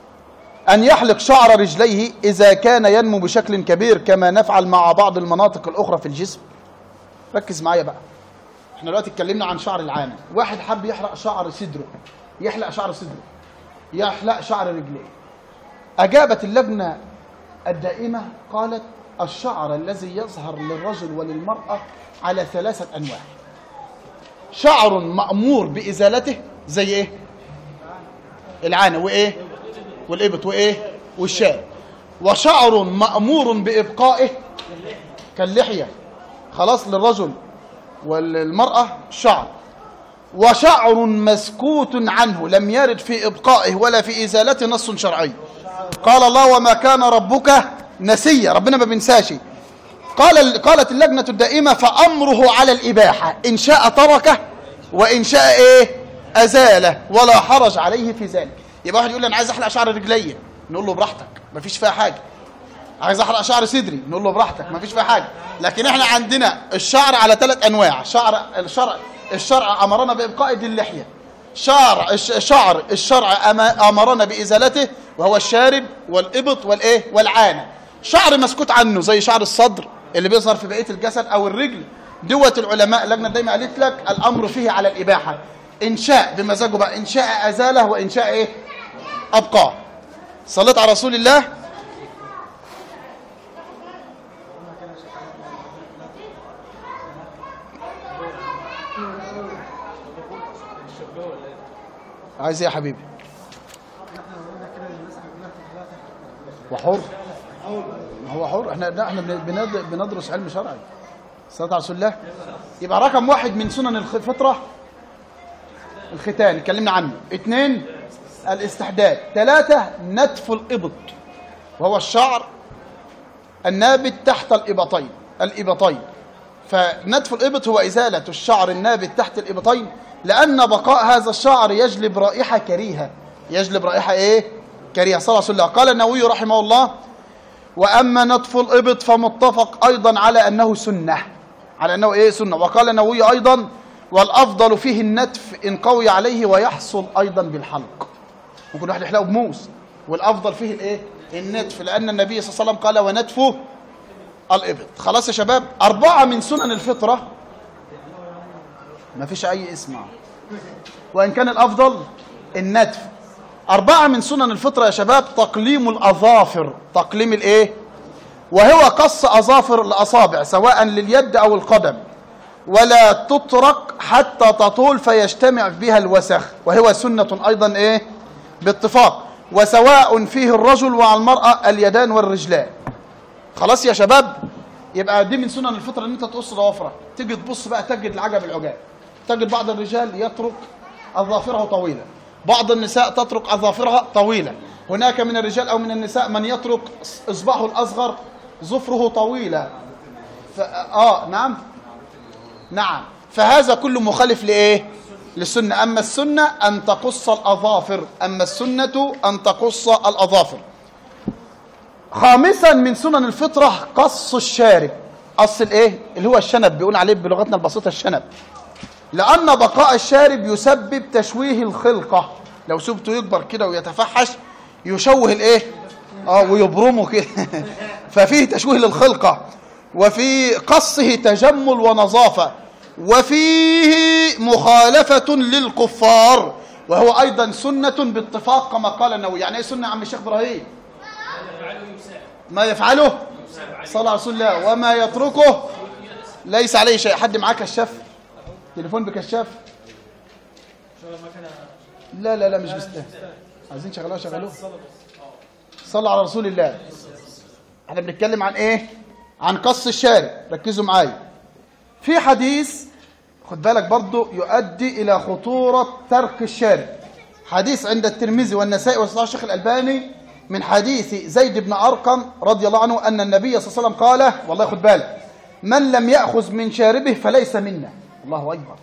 أن يحلق شعر رجليه إذا كان ينمو بشكل كبير كما نفعل مع بعض المناطق الأخرى في الجسم ركز معايا بقى احنا دلوقتي اتكلمنا عن شعر العانة واحد حب يحلق شعر صدره يحلق شعر صدره يحلق شعر رجليه أجابت اللجنة الدائمة قالت الشعر الذي يظهر للرجل وللمرأة على ثلاثة أنواع شعر مأمور بإزالته زي إيه؟ العانة وإيه؟ والإبط وإيه؟ والشارب وشعر مأمور بإبقائه كاللحية خلاص للرجل والمرأة شعر وشعر مسكوت عنه لم يرد في إبقائه ولا في إزالته نص شرعي قال الله وما كان ربك نسيا ربنا ما بينساش قال قالت اللجنة الدائمة فأمره على الإباحة إن شاء تركه وإن شاء إيه أزاله ولا حرج عليه في ذلك يبقى واحد يقول لي أنا عايز أحلق شعر رجليا نقول له براحتك مفيش فيها حاجة عايز احرق شعر صدري نقول له براحتك مفيش فيها حاجه لكن احنا عندنا الشعر على ثلاث انواع شعر الشرع الشرع امرنا بابقاء دي اللحيه شعر الش- شعر الشرع أما- امرنا بازالته وهو الشارب والابط والايه والعانه شعر مسكوت عنه زي شعر الصدر اللي بيظهر في بقيه الجسد او الرجل دوت العلماء اللجنه دايما قالت لك الامر فيه على الاباحه ان شاء بمزاجه بقى ان شاء ازاله وان شاء ايه ابقاه صليت على رسول الله عايز ايه يا حبيبي وحر ما هو حر احنا لا احنا بند- بندرس علم شرعي صلاه على رسول الله يبقى رقم واحد من سنن الخ- الفطره الختان اتكلمنا عنه اثنين الاستحداد ثلاثة نتف الإبط وهو الشعر النابت تحت الإبطين الإبطين فنتف الإبط هو إزالة الشعر النابت تحت الإبطين لأن بقاء هذا الشعر يجلب رائحة كريهة يجلب رائحة إيه؟ كريهة صلى الله عليه وسلم قال النووي رحمه الله وأما نتف الإبط فمتفق أيضا على أنه سنة على أنه إيه سنة وقال النووي أيضا والأفضل فيه النتف إن قوي عليه ويحصل أيضا بالحلق ممكن واحد يحلقه بموس والأفضل فيه الإيه النتف لأن النبي صلى الله عليه وسلم قال ونتفه الإبط خلاص يا شباب أربعة من سنن الفطرة ما فيش أي اسم وإن كان الأفضل النتف أربعة من سنن الفطرة يا شباب تقليم الأظافر تقليم الإيه وهو قص أظافر الأصابع سواء لليد أو القدم ولا تترك حتى تطول فيجتمع بها الوسخ وهو سنة أيضا إيه باتفاق وسواء فيه الرجل وعلى المرأة اليدان والرجلان خلاص يا شباب يبقى دي من سنن الفطره ان انت تقص ضوافرك تيجي تبص بقى تجد العجب العجاب تجد بعض الرجال يترك اظافره طويله بعض النساء تترك اظافرها طويله هناك من الرجال او من النساء من يترك اصبعه الاصغر ظفره طويله ف... اه نعم نعم فهذا كله مخالف لايه للسنه اما السنه ان تقص الاظافر اما السنه ان تقص الاظافر خامسا من سنن الفطرة قص الشارب قص الايه اللي هو الشنب بيقول عليه بلغتنا البسيطة الشنب لأن بقاء الشارب يسبب تشويه الخلقة لو سبته يكبر كده ويتفحش يشوه الايه اه ويبرمه كده ففيه تشويه للخلقة وفي قصه تجمل ونظافة وفيه مخالفة للكفار وهو أيضا سنة باتفاق كما قال النووي يعني ايه سنة يا عم الشيخ إبراهيم ما يفعله صلى على رسول الله وما يتركه ليس عليه شيء حد معاه كشاف تليفون بكشاف لا لا لا مش مستاهل عايزين شغلوها شغلوها صلى على رسول الله احنا بنتكلم عن ايه عن قص الشارع ركزوا معايا في حديث خد بالك برضو يؤدي الى خطوره ترك الشارع حديث عند الترمذي والنسائي وصححه الشيخ الالباني من حديث زيد بن ارقم رضي الله عنه ان النبي صلى الله عليه وسلم قال والله خد بالك من لم ياخذ من شاربه فليس منا الله اكبر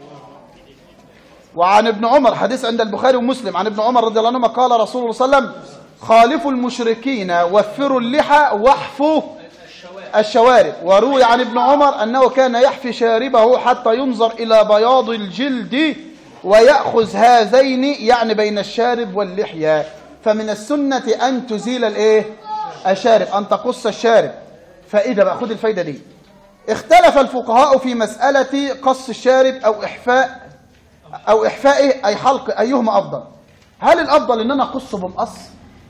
وعن ابن عمر حديث عند البخاري ومسلم عن ابن عمر رضي الله عنهما قال رسول الله صلى الله عليه وسلم خالفوا المشركين وفروا اللحى واحفوا الشوارب وروي عن ابن عمر أنه كان يحفي شاربه حتى ينظر إلى بياض الجلد ويأخذ هذين يعني بين الشارب واللحية فمن السنة أن تزيل الإيه؟ الشارب أن تقص الشارب فإذا بقى خد الفايدة دي اختلف الفقهاء في مسألة قص الشارب أو إحفاء أو إحفائه أي حلق أيهما أفضل هل الأفضل إن أنا أقصه بمقص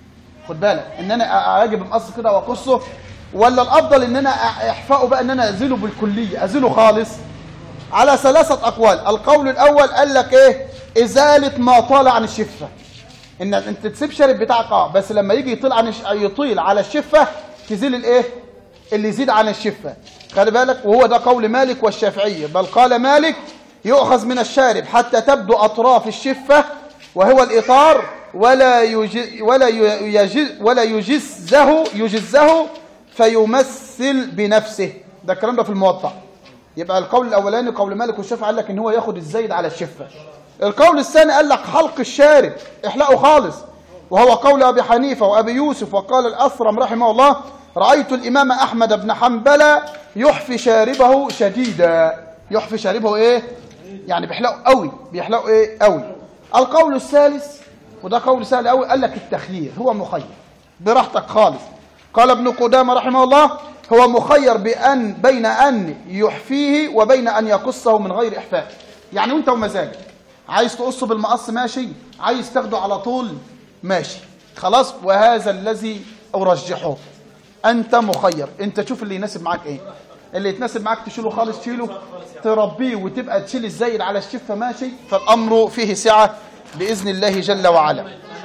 خد بالك ان انا أ- اجي بمقص كده واقصه ولا الافضل ان انا أ- احفائه بقى ان انا ازيله بالكليه ازيله خالص على ثلاثه اقوال القول الاول قال لك ايه ازاله ما طال عن الشفه ان انت تسيب شارب بتاعك اه بس لما يجي يطيل عن الش... يطيل على الشفه تزيل الايه اللي يزيد عن الشفه خلي بالك وهو ده قول مالك والشافعيه بل قال مالك يؤخذ من الشارب حتى تبدو اطراف الشفه وهو الاطار ولا يج... ولا ي- يجز ولا يجزه يجزه فيمثل بنفسه ده الكلام ده في الموطأ يبقى القول الاولاني قول مالك والشافعي قال لك ان هو ياخد الزايد على الشفه القول الثاني قال لك حلق الشارب احلقه خالص وهو قول ابي حنيفه وابي يوسف وقال الاثرم رحمه الله رايت الامام احمد بن حنبل يحفي شاربه شديدا يحفي شاربه ايه يعني بيحلقه قوي بيحلقه ايه قوي القول الثالث وده قول سهل قوي قال لك التخيير هو مخير براحتك خالص قال ابن قدامه رحمه الله هو مخير بأن بين أن يحفيه وبين أن يقصه من غير إحفاء يعني وانت ومزاجك عايز تقصه بالمقص ماشي عايز تاخده على طول ماشي خلاص وهذا الذي أرجحه أنت مخير أنت تشوف اللي يناسب معاك إيه اللي يتناسب معاك تشيله خالص تشيله تربيه وتبقى تشيل الزايد على الشفة ماشي فالأمر فيه سعة بإذن الله جل وعلا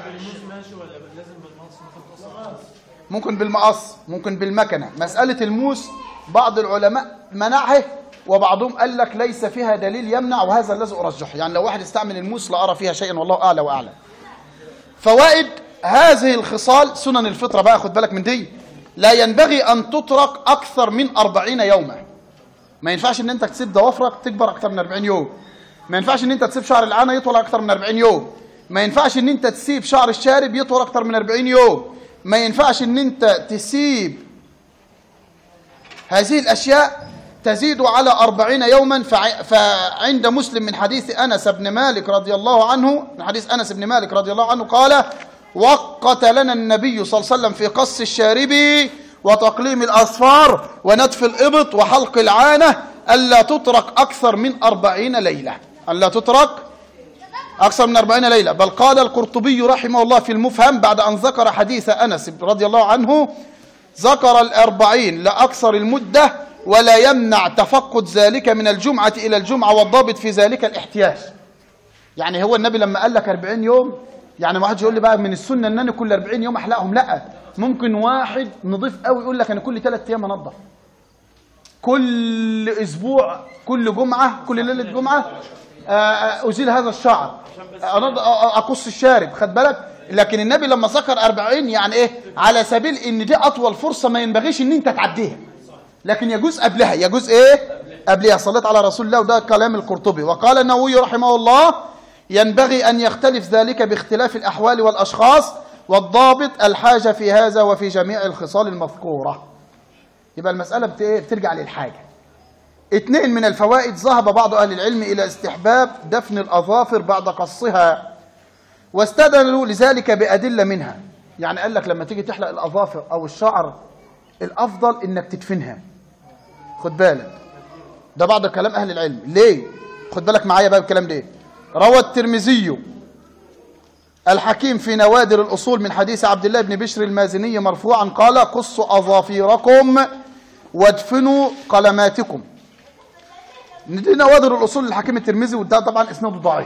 ممكن بالمقص ممكن بالمكنة مسألة الموس بعض العلماء منعه وبعضهم قال لك ليس فيها دليل يمنع وهذا الذي أرجحه يعني لو واحد استعمل الموس لا أرى فيها شيئا والله أعلى وأعلم فوائد هذه الخصال سنن الفطرة بقى خد بالك من دي لا ينبغي أن تترك أكثر من أربعين يوما ما ينفعش ان انت تسيب ضوافرك تكبر اكتر من 40 يوم ما ينفعش ان انت تسيب شعر العانه يطول اكتر من 40 يوم ما ينفعش ان انت تسيب شعر الشارب يطول اكتر من 40 يوم ما ينفعش ان انت تسيب هذه الاشياء تزيد على أربعين يوما فع- فعند مسلم من حديث أنس بن مالك رضي الله عنه من حديث أنس بن مالك رضي الله عنه قال وقت لنا النبي صلى الله عليه وسلم في قص الشارب وتقليم الأصفار ونتف الإبط وحلق العانة ألا تترك أكثر من أربعين ليلة ألا تترك أكثر من أربعين ليلة بل قال القرطبي رحمه الله في المفهم بعد أن ذكر حديث أنس رضي الله عنه ذكر الأربعين لأكثر المدة ولا يمنع تفقد ذلك من الجمعة إلى الجمعة والضابط في ذلك الاحتياج يعني هو النبي لما قال لك 40 يوم يعني ما حدش يقول لي بقى من السنة ان انا كل 40 يوم احلقهم لا ممكن واحد نضيف قوي يقول لك انا كل ثلاث ايام انضف كل اسبوع كل جمعة كل ليلة جمعة آه، آه، ازيل هذا الشعر أنض- آه، آه، اقص الشارب خد بالك لكن النبي لما ذكر 40 يعني ايه على سبيل ان دي اطول فرصة ما ينبغيش ان انت تعديها لكن يجوز قبلها يجوز ايه قبلها صليت على رسول الله وده كلام القرطبي وقال النووي رحمه الله ينبغي ان يختلف ذلك باختلاف الاحوال والاشخاص والضابط الحاجه في هذا وفي جميع الخصال المذكوره يبقى المساله بت- إيه؟ بترجع للحاجه اثنين من الفوائد ذهب بعض اهل العلم الى استحباب دفن الاظافر بعد قصها واستدلوا لذلك بادله منها يعني قال لك لما تيجي تحلق الاظافر او الشعر الافضل انك تدفنها خد بالك ده بعض كلام اهل العلم ليه خد بالك معايا بقى الكلام ده روى الترمذي الحكيم في نوادر الاصول من حديث عبد الله بن بشر المازني مرفوعا قال قصوا اظافيركم وادفنوا قلماتكم دي نوادر الاصول للحكيم الترمذي وده طبعا اسناده ضعيف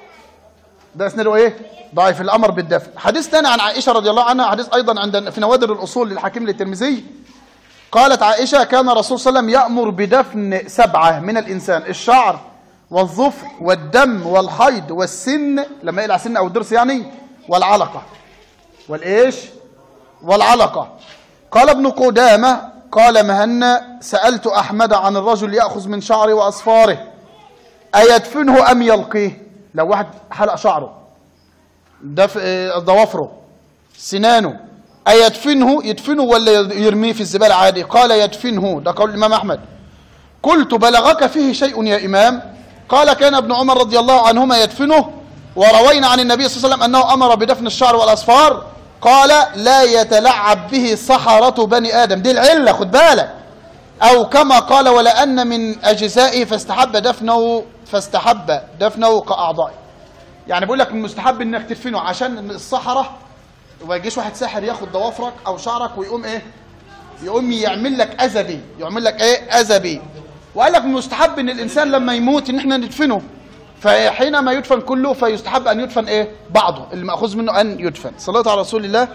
ده اسناده ايه ضعيف الامر بالدفن حديث ثاني عن عائشه رضي الله عنها حديث ايضا عند في نوادر الاصول للحكيم للترمذي قالت عائشه كان الرسول صلى الله عليه وسلم يامر بدفن سبعه من الانسان الشعر والظفر والدم والحيض والسن لما يقلع سن او الضرس يعني والعلقه والايش والعلقه قال ابن قدامه قال مهنا سالت احمد عن الرجل ياخذ من شعره واصفاره ايدفنه ام يلقيه لو واحد حلق شعره دف... آه، ضوافره سنانه أيدفنه يدفنه ولا يرميه في الزبالة عادي قال يدفنه ده قول الإمام أحمد قلت بلغك فيه شيء يا إمام قال كان ابن عمر رضي الله عنهما يدفنه وروينا عن النبي صلى الله عليه وسلم أنه أمر بدفن الشعر والأصفار قال لا يتلعب به سحرة بني آدم دي العلة خد بالك أو كما قال ولا أن من أجزائه فاستحب دفنه فاستحب دفنه كأعضائه يعني بيقول لك المستحب انك تدفنه عشان الصحراء وما يجيش واحد ساحر ياخد ضوافرك او شعرك ويقوم ايه يقوم يعمل لك اذى بيه يعمل لك ايه اذى بيه وقال لك مستحب ان الانسان لما يموت ان احنا ندفنه فحينما يدفن كله فيستحب ان يدفن ايه بعضه اللي ماخوذ منه ان يدفن صلاه على رسول الله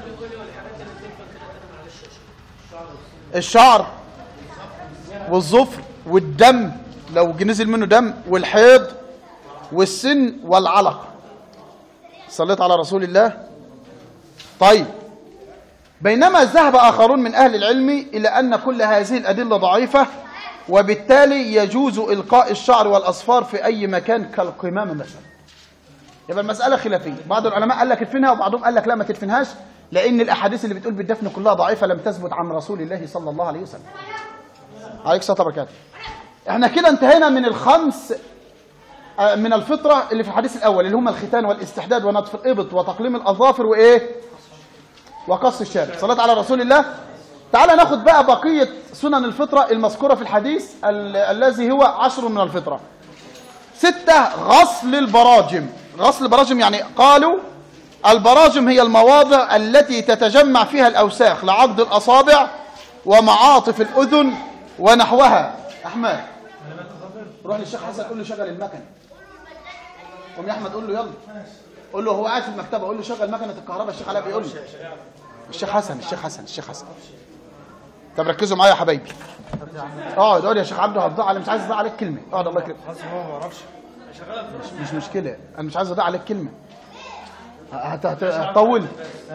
الشعر والظفر والدم لو نزل منه دم والحيض والسن والعلق صليت على رسول الله طيب بينما ذهب آخرون من أهل العلم إلى أن كل هذه الأدلة ضعيفة وبالتالي يجوز إلقاء الشعر والأصفار في أي مكان كالقمامة مثلا يبقى المسألة خلافية بعض العلماء قال لك ادفنها وبعضهم قال لك لا ما تدفنهاش لأن الأحاديث اللي بتقول بالدفن كلها ضعيفة لم تثبت عن رسول الله صلى الله عليه وسلم عليك الصلاة وبركاته احنا كده انتهينا من الخمس آه، من الفطرة اللي في الحديث الأول اللي هم الختان والاستحداد ونطف الإبط وتقليم الأظافر وإيه وقص الشارب صلاة على رسول الله تعال ناخد بقى بقية سنن الفطرة المذكورة في الحديث ال- الذي هو عشر من الفطرة ستة غسل البراجم غسل البراجم يعني قالوا البراجم هي المواضع التي تتجمع فيها الأوساخ لعقد الأصابع ومعاطف الأذن ونحوها أحمد روح للشيخ حسن قول له شغل المكنة قوم يا أحمد قول له يلا قول له هو قاعد في المكتبة قول له شغل مكنة الكهرباء الشيخ علاء بيقول له الشيخ حسن الشيخ حسن الشيخ حسن طب ركزوا معايا يا حبايبي اقعد اقعد يا شيخ عبده هتضيع علي مش عايز اضيع عليك كلمه اقعد الله يكرمك مش, مش مشكله انا مش عايز اضيع عليك كلمه هت- هت- هتطول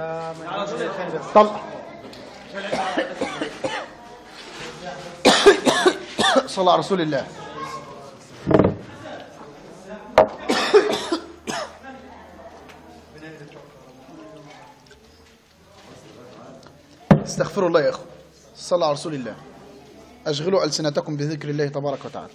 طلع صلى على رسول الله استغفروا الله يا اخو صلى على رسول الله اشغلوا السنتكم بذكر الله تبارك وتعالى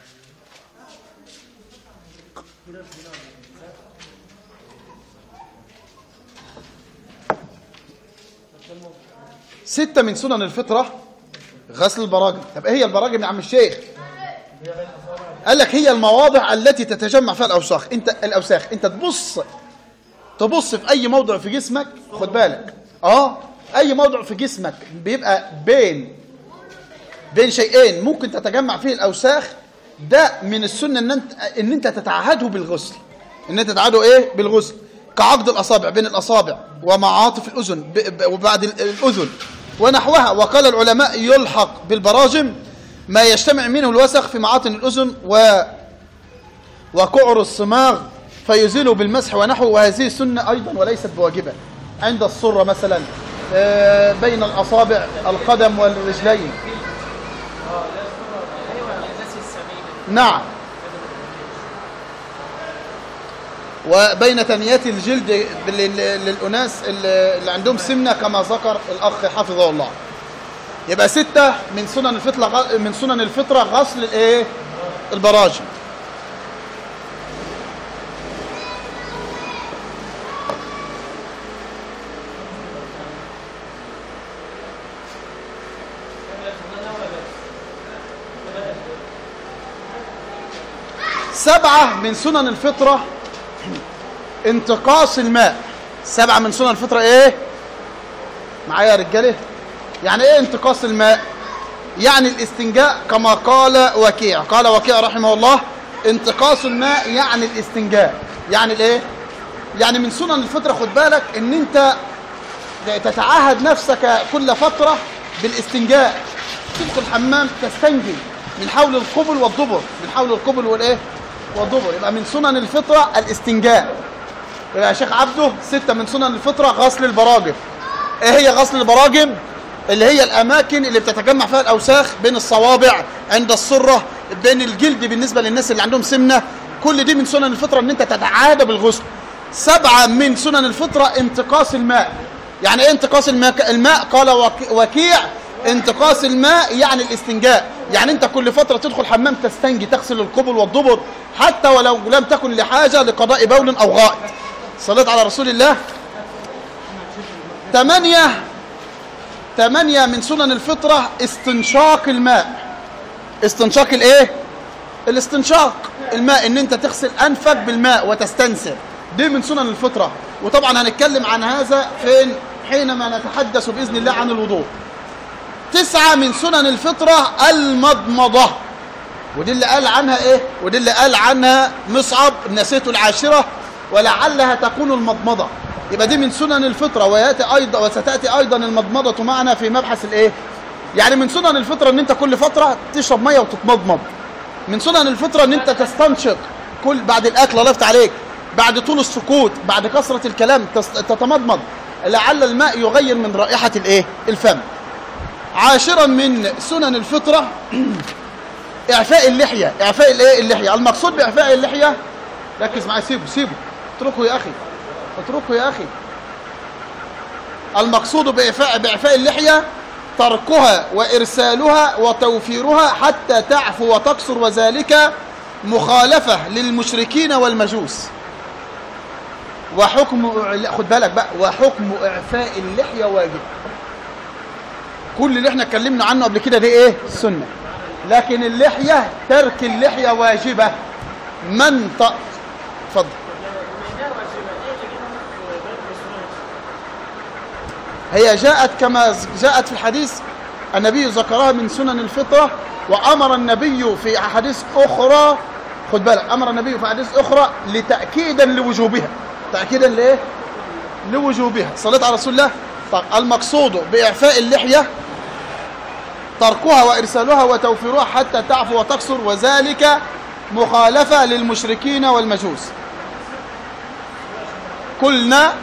ستة من سنن الفطرة غسل البراجم طب ايه هي البراجم يا عم الشيخ قال لك هي المواضع التي تتجمع فيها الاوساخ انت الاوساخ انت تبص تبص في اي موضع في جسمك خد بالك اه اي موضع في جسمك بيبقى بين بين شيئين ممكن تتجمع فيه الاوساخ ده من السنه ان انت ان انت تتعهده بالغسل ان انت تتعهده ايه بالغسل كعقد الاصابع بين الاصابع ومعاطف الاذن ب- ب- وبعد ال- الاذن ونحوها وقال العلماء يلحق بالبراجم ما يجتمع منه الوسخ في معاطن الاذن و وكعر الصماغ فيزيله بالمسح ونحوه وهذه سنة أيضا وليست بواجبة عند الصرة مثلا آه، بين الأصابع القدم والرجلين نعم وبين تنيات الجلد لل- للأناس اللي اللي عندهم سمنة كما ذكر الأخ حفظه الله يبقى ستة من سنن الفطرة من سنن الفطرة غسل الايه البراجم سبعة من سنن الفطرة انتقاص الماء سبعة من سنن الفطرة ايه معايا يا رجاله يعني ايه انتقاص الماء يعني الاستنجاء كما قال وكيع قال وكيع رحمه الله انتقاص الماء يعني الاستنجاء يعني الايه يعني من سنن الفطرة خد بالك ان انت تتعهد نفسك كل فترة بالاستنجاء تدخل الحمام تستنجي من حول القبل والدبر من حول القبل والايه والدبر يبقى من سنن الفطرة الاستنجاء يبقى يا شيخ عبده ستة من سنن الفطرة غسل البراجم ايه هي غسل البراجم اللي هي الاماكن اللي بتتجمع فيها الاوساخ بين الصوابع عند السرة بين الجلد بالنسبة للناس اللي عندهم سمنة كل دي من سنن الفطرة ان انت تتعادى بالغسل سبعة من سنن الفطرة انتقاص الماء يعني ايه انتقاص الماء الماء قال وك- وكيع انتقاص الماء يعني الاستنجاء يعني انت كل فترة تدخل حمام تستنجي تغسل القبل والدبر حتى ولو لم تكن لحاجة لقضاء بول او غائط صليت على رسول الله ثمانية ثمانية من سنن الفطرة استنشاق الماء استنشاق الايه الاستنشاق الماء ان انت تغسل انفك بالماء وتستنسر دي من سنن الفطرة وطبعا هنتكلم عن هذا فين حينما نتحدث بإذن الله عن الوضوء تسعة من سنن الفطرة المضمضة ودي اللي قال عنها ايه ودي اللي قال عنها مصعب نسيت العاشرة ولعلها تكون المضمضة يبقى دي من سنن الفطرة وياتي ايضا وستاتي ايضا المضمضة معنا في مبحث الايه يعني من سنن الفطرة ان انت كل فترة تشرب مية وتتمضمض من سنن الفطرة ان انت تستنشق كل بعد الاكل الله يفتح عليك بعد طول السكوت بعد كثرة الكلام تس- تتمضمض لعل الماء يغير من رائحة الايه الفم عاشرا من سنن الفطرة اعفاء اللحية اعفاء الايه اللحية المقصود باعفاء اللحية ركز معايا سيبه سيبه اتركه يا اخي اتركه يا اخي المقصود باعفاء باعفاء اللحية تركها وارسالها وتوفيرها حتى تعفو وتقصر وذلك مخالفة للمشركين والمجوس وحكم لا، خد بالك بقى وحكم اعفاء اللحية واجب كل اللي احنا اتكلمنا عنه قبل كده دي ايه سنة لكن اللحية ترك اللحية واجبة من ط... اتفضل هي جاءت كما جاءت في الحديث النبي ذكرها من سنن الفطرة وأمر النبي في أحاديث أخرى خد بالك أمر النبي في أحاديث أخرى لتأكيدا لوجوبها تأكيدا لإيه؟ لوجوبها صليت على رسول الله طب المقصود بإعفاء اللحية تركها وإرسالها وتوفيرها حتى تعفو وتقصر وذلك مخالفة للمشركين والمجوس قلنا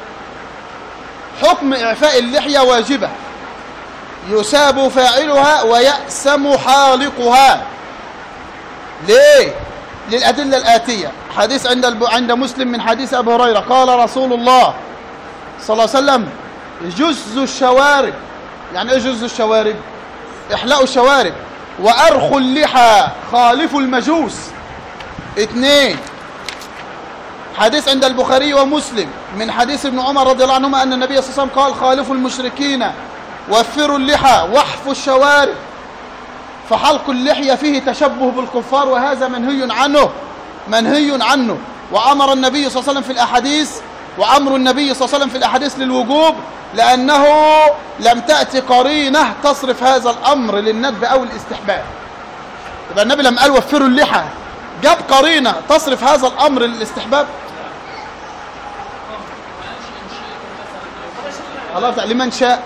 حكم إعفاء اللحية واجبة يساب فاعلها ويأسم حالقها ليه؟ للأدلة الآتية حديث عند الب... عند مسلم من حديث أبي هريرة قال رسول الله صلى الله عليه وسلم جز الشوارب يعني ايه جز الشوارب احلقوا الشوارب وارخوا اللحى خالفوا المجوس اثنين حديث عند البخاري ومسلم من حديث ابن عمر رضي الله عنهما ان النبي صلى الله عليه وسلم قال خالفوا المشركين وفروا اللحى واحفوا الشوارب فحلق اللحية فيه تشبه بالكفار وهذا منهي عنه منهي عنه وأمر النبي صلى الله عليه وسلم في الأحاديث وأمر النبي صلى الله عليه وسلم في الأحاديث للوجوب لأنه لم تأتي قرينة تصرف هذا الأمر للندب أو الاستحباب يبقى النبي لما قال وفروا اللحى جاب قرينة تصرف هذا الأمر للاستحباب الله تعالى لمن شاء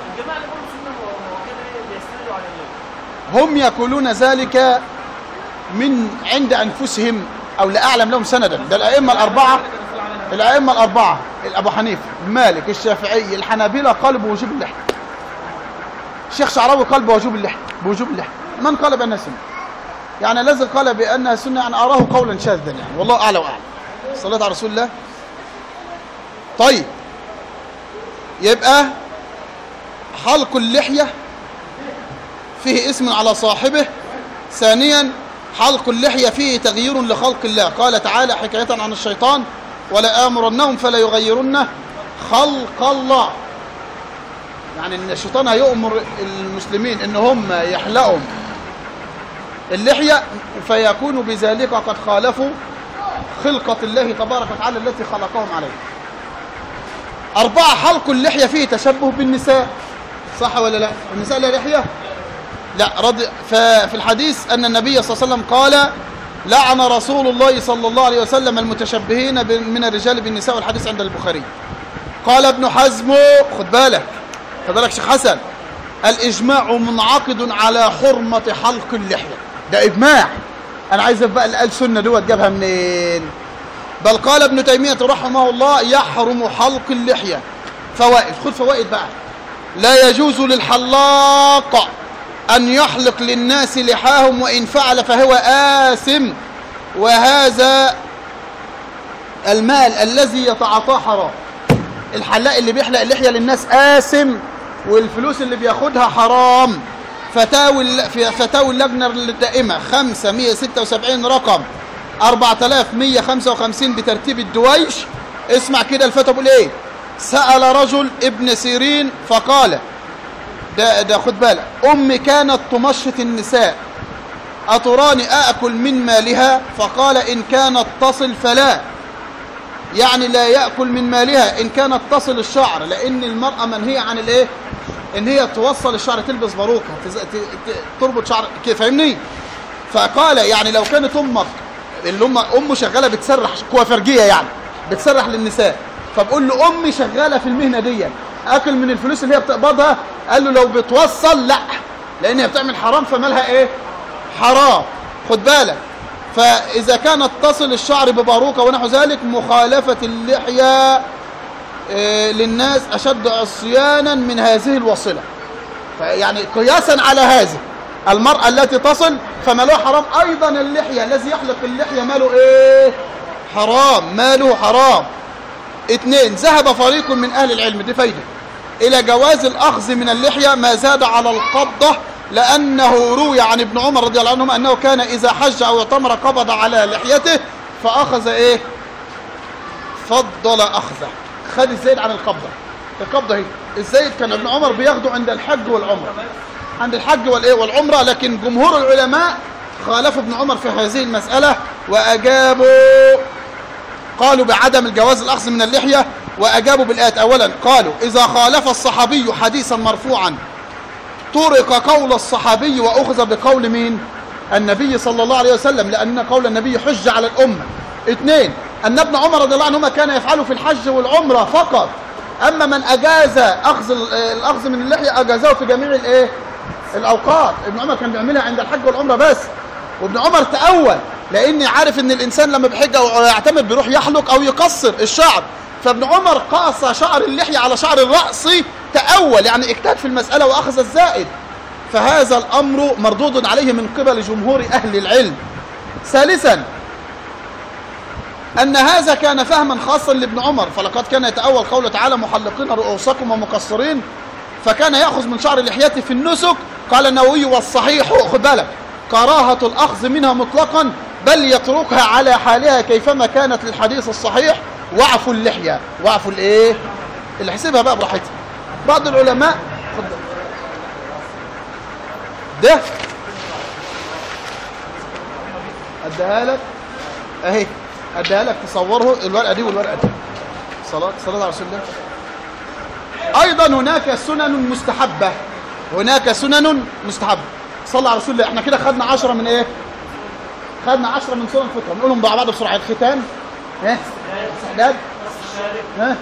هم يقولون ذلك من عند أنفسهم أو لا أعلم لهم سندا ده الأئمة الأربعة الأئمة الأربعة أبو حنيفة مالك الشافعي الحنابلة قالوا بوجوب اللحية الشيخ شعراوي قال بوجوب اللحية بوجوب اللحية من قال بأنها سنة يعني الذي قال بأنها سنة يعني أراه قولا شاذا يعني والله أعلى وأعلم صلى على رسول الله طيب يبقى حلق اللحية فيه اسم على صاحبه ثانيا حلق اللحية فيه تغيير لخلق الله قال تعالى حكاية عن الشيطان ولا آمرنهم فلا يغيرن خلق الله يعني ان الشيطان هيؤمر المسلمين ان هم يحلقوا اللحية فيكون بذلك قد خالفوا خلقة الله تبارك وتعالى التي خلقهم عليه أربعة حلق اللحية فيه تشبه بالنساء صح ولا لا النساء لا لحية لا رضي ففي الحديث أن النبي صلى الله عليه وسلم قال لعن رسول الله صلى الله عليه وسلم المتشبهين ب- من الرجال بالنساء والحديث عند البخاري قال ابن حزم خد بالك خد بالك شيخ حسن الإجماع منعقد على حرمة حلق اللحية ده إجماع أنا عايز بقى اللي قال سنة دوت جابها منين بل قال ابن تيمية رحمه الله يحرم حلق اللحية فوائد خد فوائد بقى لا يجوز للحلاق أن يحلق للناس لحاهم وإن فعل فهو آثم وهذا المال الذي يتعاطاه حرام الحلاق اللي بيحلق اللحية للناس آثم والفلوس اللي بياخدها حرام فتاوي في فتاوي اللجنة الدائمة 576 رقم 4155 بترتيب الدويش اسمع كده الفتى بيقول ايه سأل رجل ابن سيرين فقال ده ده خد بالك أمي كانت تمشط النساء أتراني أأكل من مالها فقال إن كانت تصل فلا يعني لا يأكل من مالها إن كانت تصل الشعر لأن المرأة منهية عن الإيه إن هي توصل الشعر تلبس باروكة تز- ت- ت- تربط شعر كده فاهمني فقال يعني لو كانت أمك اللي أم أمه شغالة بتسرح كوافرجية يعني بتسرح للنساء فبقول له أمي شغالة في المهنة دي أكل من الفلوس اللي هي بتقبضها قال له لو بتوصل لا لأن هي بتعمل حرام فمالها إيه حرام خد بالك فإذا كانت تصل الشعر بباروكة ونحو ذلك مخالفة اللحية آه، للناس أشد عصيانا من هذه الوصلة يعني قياسا على هذه المرأة التي تصل فمالها حرام أيضا اللحية الذي يحلق اللحية ماله إيه حرام ماله حرام اثنين ذهب فريق من أهل العلم دي فايدة إلى جواز الأخذ من اللحية ما زاد على القبضة لأنه روي عن ابن عمر رضي الله عنهما أنه كان إذا حج أو اعتمر قبض على لحيته فأخذ إيه فضل أخذه خد الزيد عن القبضة القبضة هي الزيد كان ابن عمر بياخده عند الحج والعمرة عند الحج والإيه والعمرة لكن جمهور العلماء خالفوا ابن عمر في هذه المسألة وأجابوا قالوا بعدم الجواز الأخذ من اللحية وأجابوا بالآيات أولا قالوا إذا خالف الصحابي حديثا مرفوعا طرق قول الصحابي وأخذ بقول مين النبي صلى الله عليه وسلم لأن قول النبي حج على الأمة اثنين أن ابن عمر رضي الله عنهما كان يفعله في الحج والعمرة فقط أما من أجاز أخذ ال- الأخذ من اللحية أجازه في جميع الإيه الأوقات ابن عمر كان بيعملها عند الحج والعمرة بس وابن عمر تأول لأني عارف إن الإنسان لما بيحج أو يعتمر بيروح يحلق أو يقصر الشعر فابن عمر قاس شعر اللحية على شعر الرأس تأول يعني اجتهد في المسألة وأخذ الزائد فهذا الأمر مردود عليه من قبل جمهور أهل العلم ثالثا أن هذا كان فهما خاصا لابن عمر فلقد كان يتأول قوله تعالى محلقين رؤوسكم ومقصرين فكان يأخذ من شعر لحيته في النسك قال النووي والصحيح خد بالك كراهة الأخذ منها مطلقا بل يتركها على حالها كيفما كانت للحديث الصحيح وعفوا اللحية وعفوا الايه اللي حسبها بقى براحتها بعض العلماء خد بالك. ده اديها لك اهي اديها لك تصوره الورقه دي والورقه دي صلاه صلاه على رسول الله ايضا هناك سنن مستحبه هناك سنن مستحبه صلى على رسول الله احنا كده خدنا عشرة من ايه خدنا عشرة من سنن الفطره نقولهم مع بعض بسرعه الختان ها استحداد ها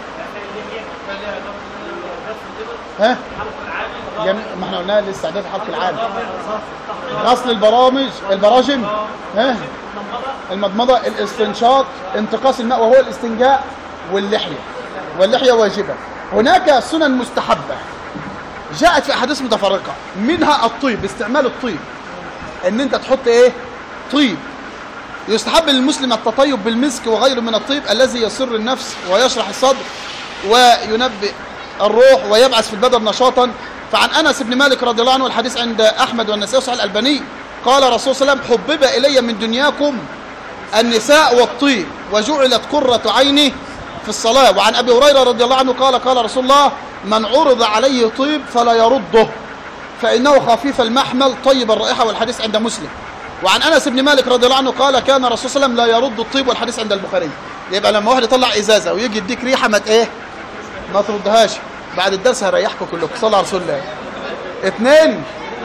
ها جميع ما احنا قلنا الاستعداد حلق العام غسل البرامج البراجم ها المضمضة الاستنشاق انتقاص الماء وهو الاستنجاء واللحية واللحية واجبة هناك سنن مستحبة جاءت في أحاديث متفرقة منها الطيب استعمال الطيب ان انت تحط ايه طيب يستحب للمسلم التطيب بالمسك وغيره من الطيب الذي يسر النفس ويشرح الصدر وينبئ الروح ويبعث في البدن نشاطا فعن انس بن مالك رضي الله عنه الحديث عند احمد والنسائي وصحيح الالباني قال رسول صلى الله عليه وسلم حبب الي من دنياكم النساء والطيب وجعلت قرة عيني في الصلاة وعن أبي هريرة رضي الله عنه قال قال رسول الله من عرض عليه طيب فلا يرده فإنه خفيف المحمل طيب الرائحة والحديث عند مسلم وعن أنس بن مالك رضي الله عنه قال كان الرسول صلى الله عليه وسلم لا يرد الطيب والحديث عند البخاري يبقى لما واحد يطلع إزازة ويجي يديك ريحة ما ت- إيه ما تردهاش بعد الدرس هريحكم كلكم صلى على رسول الله اثنين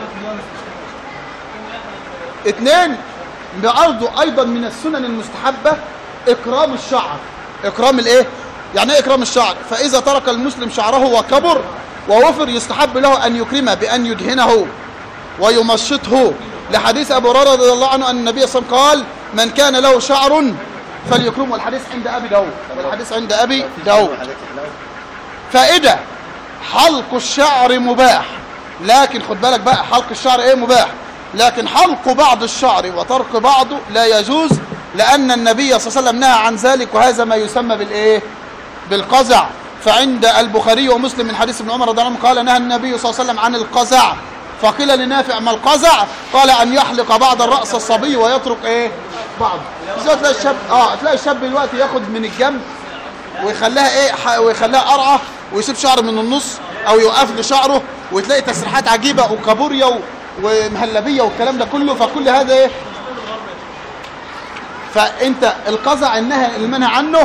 اثنين برضه ايضا من السنن المستحبه اكرام الشعر اكرام الايه يعني ايه اكرام الشعر فاذا ترك المسلم شعره وكبر ووفر يستحب له ان يكرمه بان يدهنه ويمشطه لحديث ابو هريره رضي الله عنه ان النبي صلى الله عليه وسلم قال من كان له شعر فليكرمه الحديث عند ابي داود الحديث عند ابي داود فائدة حلق الشعر مباح لكن خد بالك بقى حلق الشعر ايه مباح لكن حلق بعض الشعر وترك بعضه لا يجوز لأن النبي صلى الله عليه وسلم نهى عن ذلك وهذا ما يسمى بالإيه بالقزع فعند البخاري ومسلم من حديث ابن عمر رضي الله عنه قال نهى النبي صلى الله عليه وسلم عن القزع فقيل لنافع ما القزع قال أن يحلق بعض الرأس الصبي ويترك إيه بعض زي تلاقي الشاب اه تلاقي الشاب دلوقتي ياخد من الجنب ويخليها ايه ح- ويخليها قرعه ويسيب شعر من النص او يوقف له شعره وتلاقي تسريحات عجيبه وكابوريا و- ومهلبيه والكلام ده كله فكل هذا ايه فانت القزع النهي المنهى عنه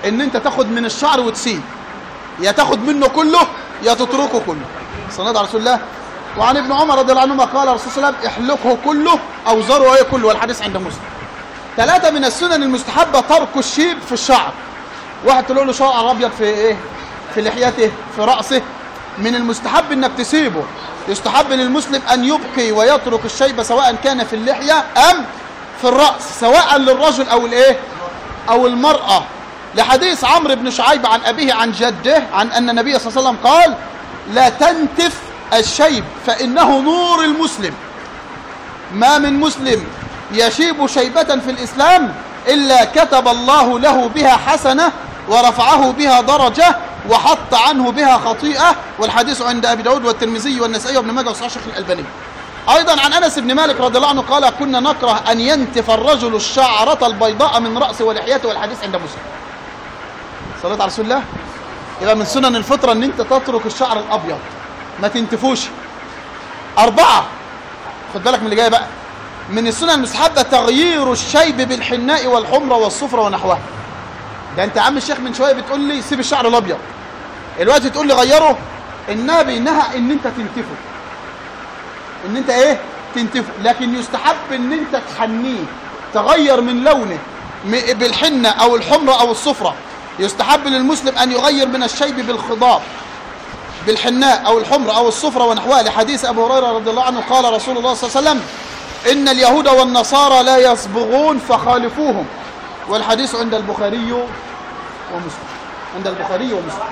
ان انت تاخد من الشعر وتسيب يا تاخد منه كله يا تتركه كله صلى الله على رسول الله وعن ابن عمر رضي الله عنهما قال الرسول صلى الله عليه وسلم احلقه كله او زره ايه كله والحديث عند مسلم ثلاثة من السنن المستحبة ترك الشيب في الشعر واحد تقول له شعر ابيض في ايه في لحيته في رأسه من المستحب انك تسيبه يستحب للمسلم ان يبقي ويترك الشيب سواء كان في اللحية ام في الرأس سواء للرجل او الايه او المرأة لحديث عمرو بن شعيب عن ابيه عن جده عن ان النبي صلى الله عليه وسلم قال لا تنتف الشيب فانه نور المسلم ما من مسلم يشيب شيبة في الإسلام إلا كتب الله له بها حسنة ورفعه بها درجة وحط عنه بها خطيئة والحديث عند أبي داود والترمذي والنسائي وابن ماجه وصحيح الشيخ الألباني أيضا عن أنس بن مالك رضي الله عنه قال كنا نكره أن ينتف الرجل الشعرة البيضاء من رأسه ولحيته والحديث عند مسلم صلاة على رسول الله يبقى من سنن الفطرة أن أنت تترك الشعر الأبيض ما تنتفوش أربعة خد بالك من اللي جاي بقى من السنن المستحبة تغيير الشيب بالحناء والحمرة والصفرة ونحوها ده انت يا عم الشيخ من شوية بتقول لي سيب الشعر الابيض الوقت تقول لي غيره النبي نهى ان انت تنتفه ان انت ايه تنتفه لكن يستحب ان انت تحنيه تغير من لونه م- بالحنة او الحمرة او الصفرة يستحب للمسلم ان يغير من الشيب بالخضاب بالحناء او الحمر او الصفرة ونحوها لحديث ابو هريرة رضي الله عنه قال رسول الله صلى الله عليه وسلم ان اليهود والنصارى لا يصبغون فخالفوهم والحديث عند البخاري ومسلم عند البخاري ومسلم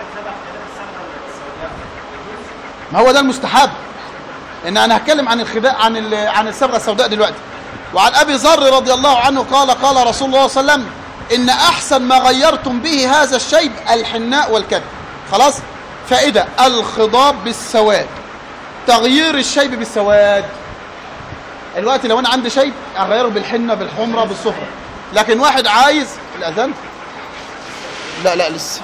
ما هو ده المستحب ان انا هتكلم عن الخداع عن ال- عن الصبغه السوداء دلوقتي وعن ابي ذر رضي الله عنه قال قال رسول الله صلى الله عليه وسلم ان احسن ما غيرتم به هذا الشيب الحناء والكذب خلاص فائده الخضاب بالسواد تغيير الشيب بالسواد الوقت لو انا عندي شيب اغيره بالحنه بالحمره بالصفرة لكن واحد عايز الاذان لا لا لسه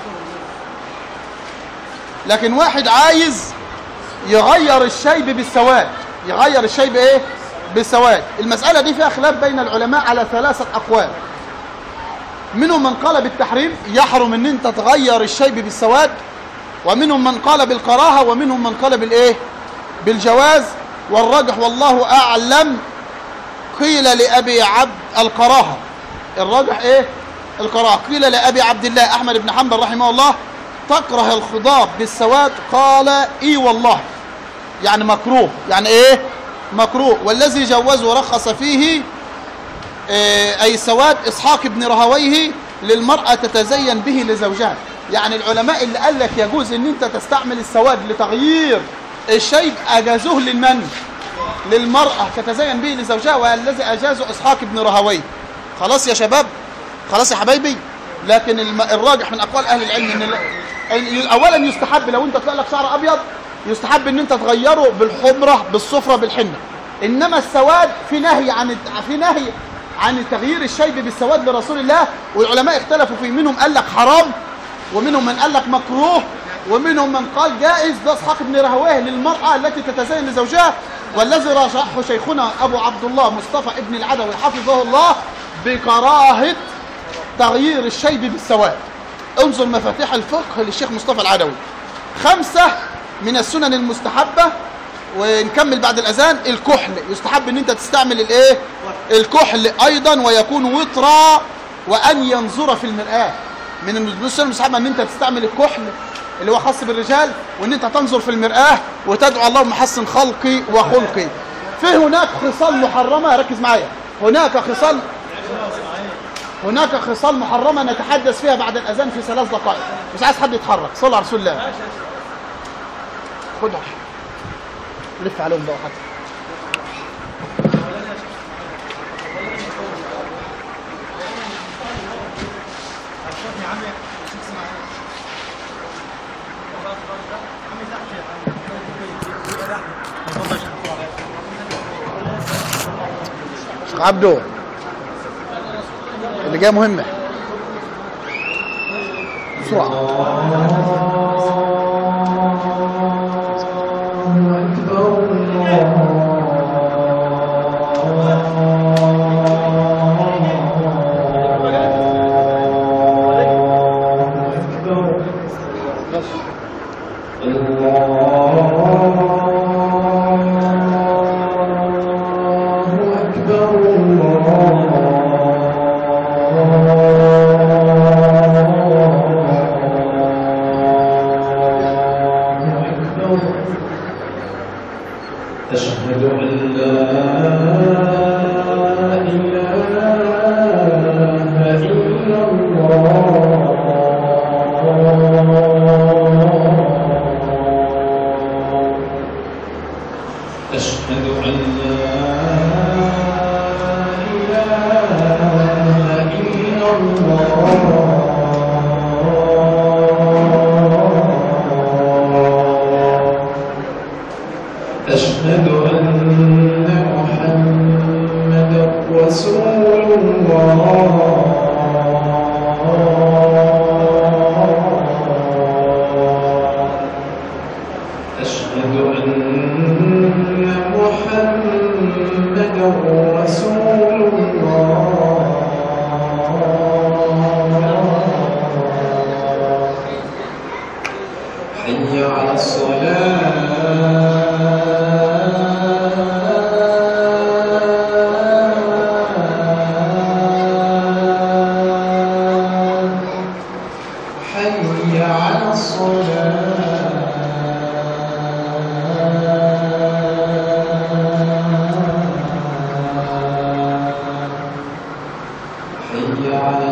لكن واحد عايز يغير الشيب بالسواد يغير الشيب ايه بالسواد المسألة دي فيها خلاف بين العلماء على ثلاثة أقوال منهم من قال بالتحريم يحرم ان انت تغير الشيب بالسواد ومنهم من قال بالكراهة ومنهم من قال بالايه بالجواز والراجح والله أعلم قيل لأبي عبد الكراهة الراجح ايه الكراهة قيل لأبي عبد الله أحمد بن حنبل رحمه الله تكره الخضاب بالسواد قال اي والله يعني مكروه يعني ايه مكروه والذي جوز ورخص فيه إيه اي سواد اسحاق بن رهويه للمرأة تتزين به لزوجها يعني العلماء اللي قال لك يجوز ان انت تستعمل السواد لتغيير الشيب اجازوه للمن للمرأة تتزين به لزوجها والذي اجازه اسحاق بن رهويه خلاص يا شباب خلاص يا حبايبي لكن الم- الراجح من اقوال اهل العلم ان ال- ال- اولا يستحب لو انت طلع لك شعر ابيض يستحب ان انت تغيره بالحمره بالصفرة بالحنه انما السواد في نهي عن الت- في نهي عن تغيير الشيب بالسواد لرسول الله والعلماء اختلفوا فيه منهم قال لك حرام ومنهم من قال لك مكروه ومنهم من قال جائز ده اسحاق بن رهويه للمراه التي تتزين لزوجها والذي رجحه شيخنا ابو عبد الله مصطفى ابن العدوي حفظه الله بكراهه تغيير الشيب بالسواد انظر مفاتيح الفقه للشيخ مصطفى العدوي خمسة من السنن المستحبة ونكمل بعد الأذان الكحل يستحب ان انت تستعمل الايه الكحل ايضا ويكون وطرا وان ينظر في المرآة من السنن المستحبة ان انت تستعمل الكحل اللي هو خاص بالرجال وان انت تنظر في المرآة وتدعو اللهم حسن خلقي وخلقي في هناك خصال محرمة ركز معايا هناك خصال هناك خصال محرمة نتحدث فيها بعد الأذان في ثلاث دقائق مش عايز حد يتحرك صلى على رسول الله خدها لف عليهم بقى حتى شيخ عبده اللي جايه مهمه بسرعه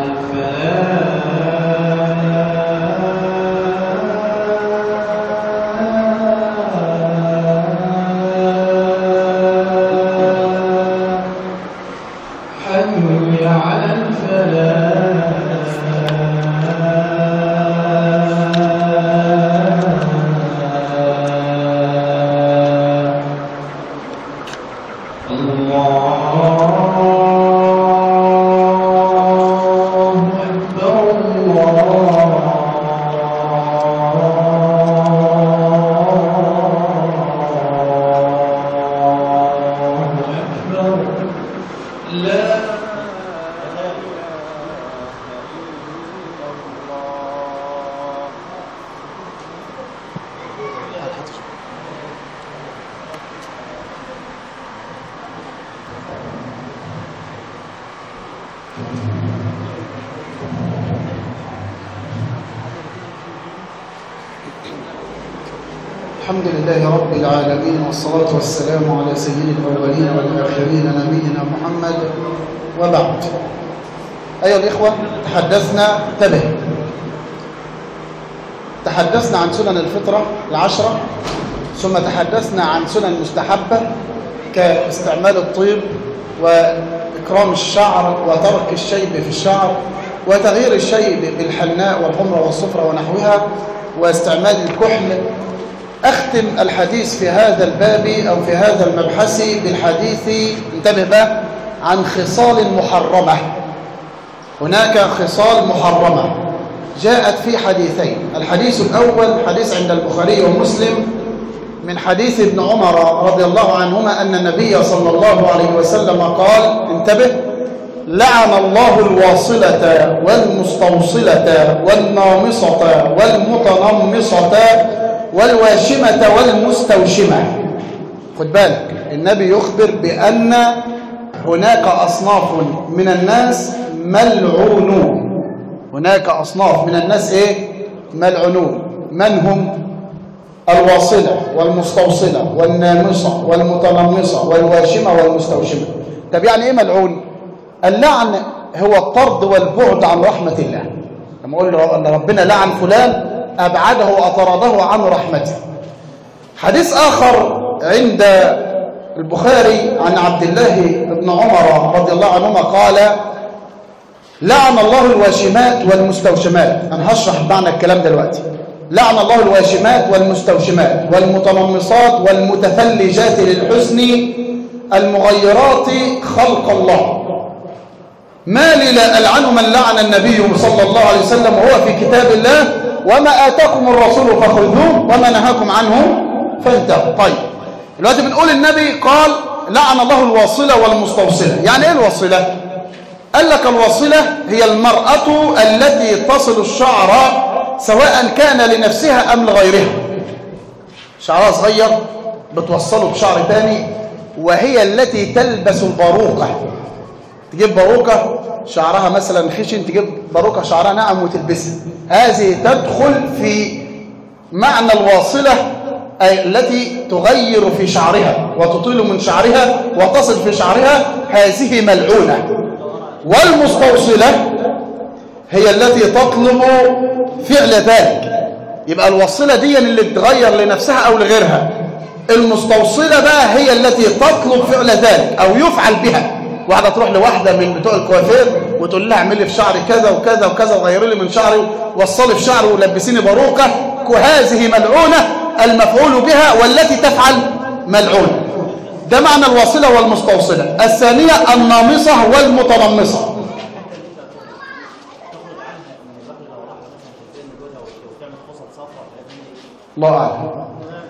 حي على الفلاح الله أكبر الله أكبر لا الحمد لله رب العالمين والصلاة والسلام على سيد الأولين والآخرين نبينا محمد وبعد أيها الإخوة تحدثنا انتبه تحدثنا عن سنن الفطرة العشرة ثم تحدثنا عن سنن مستحبة كاستعمال الطيب وإكرام الشعر وترك الشيب في الشعر وتغيير الشيء بالحناء والحمرة والصفرة ونحوها واستعمال الكحل أختم الحديث في هذا الباب أو في هذا المبحث بالحديث انتبه بقى عن خصال محرمة هناك خصال محرمة جاءت في حديثين الحديث الأول حديث عند البخاري ومسلم من حديث ابن عمر رضي الله عنهما أن النبي صلى الله عليه وسلم قال انتبه لعن الله الواصلة والمستوصلة والنامصة والمتنمصة والواشمة والمستوشمة خد بالك النبي يخبر بأن هناك أصناف من الناس ملعونون هناك أصناف من الناس إيه؟ ملعونون من هم؟ الواصلة والمستوصلة والنامصة والمتنمصة والواشمة والمستوشمة طب يعني إيه ملعون؟ اللعن هو الطرد والبعد عن رحمة الله لما أقول أن ربنا لعن فلان أبعده وأطرده عن رحمته حديث آخر عند البخاري عن عبد الله بن عمر رضي الله عنهما قال لعن الله الواشمات والمستوشمات أنا هشرح معنى الكلام دلوقتي لعن الله الواشمات والمستوشمات والمتنمصات والمتفلجات للحسن المغيرات خلق الله ما لي لا ألعن من لعن النبي صلى الله عليه وسلم وهو في كتاب الله وما آتاكم الرسول فخذوه وما نهاكم عنه فانتهوا طيب دلوقتي بنقول النبي قال لعن الله الواصلة والمستوصلة يعني ايه الواصلة قال لك الواصلة هي المرأة التي تصل الشعر سواء كان لنفسها أم لغيرها شعرها صغير بتوصله بشعر تاني وهي التي تلبس الباروكة تجيب باروكة شعرها مثلا خشن تجيب باروكة شعرها ناعم وتلبسها هذه تدخل في معنى الواصلة أي التي تغير في شعرها وتطيل من شعرها وتصل في شعرها هذه ملعونة والمستوصلة هي التي تطلب فعل ذلك يبقى الوصلة دي اللي تغير لنفسها أو لغيرها المستوصلة بقى هي التي تطلب فعل ذلك أو يفعل بها واحدة تروح لواحدة من بتوع الكوافير وتقول لها اعملي في شعري كذا وكذا وكذا وغيري لي من شعري وصلي في شعري ولبسيني باروكة هذه ملعونة المفعول بها والتي تفعل ملعونة ده معنى الواصلة والمستوصلة الثانية النامصة والمتنمصة الله أعلم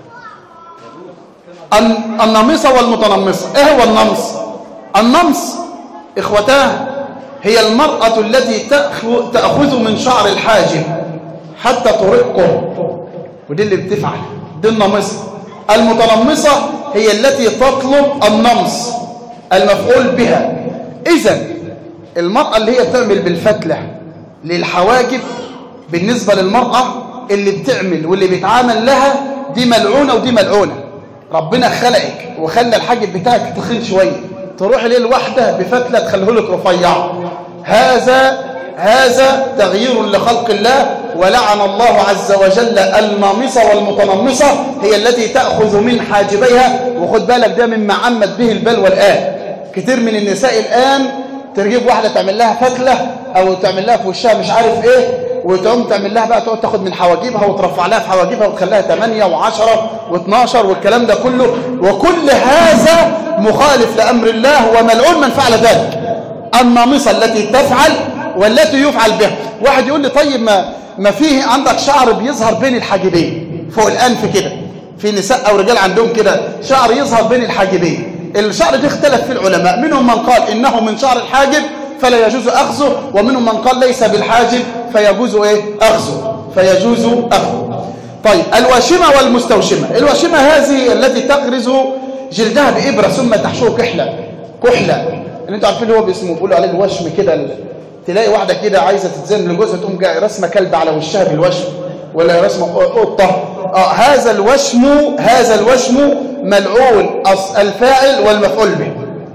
الن- النامصة والمتنمصة ايه هو النمص النمص اخوتاه هي المرأة التي تأخو- تأخذ من شعر الحاجب حتى ترقه ودي اللي بتفعل دي النامصة المتنمصة هي التي تطلب النمص المفعول بها إذا المرأة اللي هي بتعمل بالفتلة للحواجب بالنسبة للمرأة اللي بتعمل واللي بيتعامل لها دي ملعونة ودي ملعونة ربنا خلقك وخلى الحاجب بتاعك تخين شوية تروح ليه الواحدة بفتلة تخليه لك رفيع هذا هذا تغيير لخلق الله ولعن الله عز وجل النامصة والمتنمصة هي التي تأخذ من حاجبيها وخد بالك ده مما عمت به البلوى الآن كتير من النساء الآن تجيب واحدة تعمل لها فتلة أو تعمل لها في وشها مش عارف إيه وتقوم تعمل لها بقى تقعد تاخد من حواجبها وترفع لها في حواجبها وتخليها 8 و10 و12 والكلام ده كله وكل هذا مخالف لأمر الله وملعون من فعل ذلك النامصة التي تفعل والتي يفعل بها واحد يقول لي طيب ما ما فيه عندك شعر بيظهر بين الحاجبين فوق الأنف كده في نساء أو رجال عندهم كده شعر يظهر بين الحاجبين الشعر ده اختلف في العلماء منهم من قال إنه من شعر الحاجب فلا يجوز أخذه ومنهم من قال ليس بالحاجب فيجوز إيه أخذه فيجوز أخذه طيب الواشمة والمستوشمة الواشمة هذه التي تغرز جلدها بإبرة ثم تحشوه كحلة كحلة اللي انتوا عارفين اللي هو باسمه بيقولوا عليه الوشم كده ال- تلاقي واحدة كده عايزة تتزن لجوزها تقوم جاي رسمة كلب على وشها بالوشم ولا رسمة قطة آه هذا الوشم هذا الوشم ملعون أص- الفاعل والمفعول به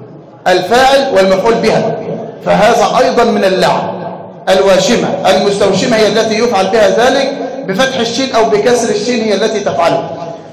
الفاعل والمفعول بها فهذا أيضا من اللعن الواشمة المستوشمة هي التي يفعل بها ذلك بفتح الشين أو بكسر الشين هي التي تفعله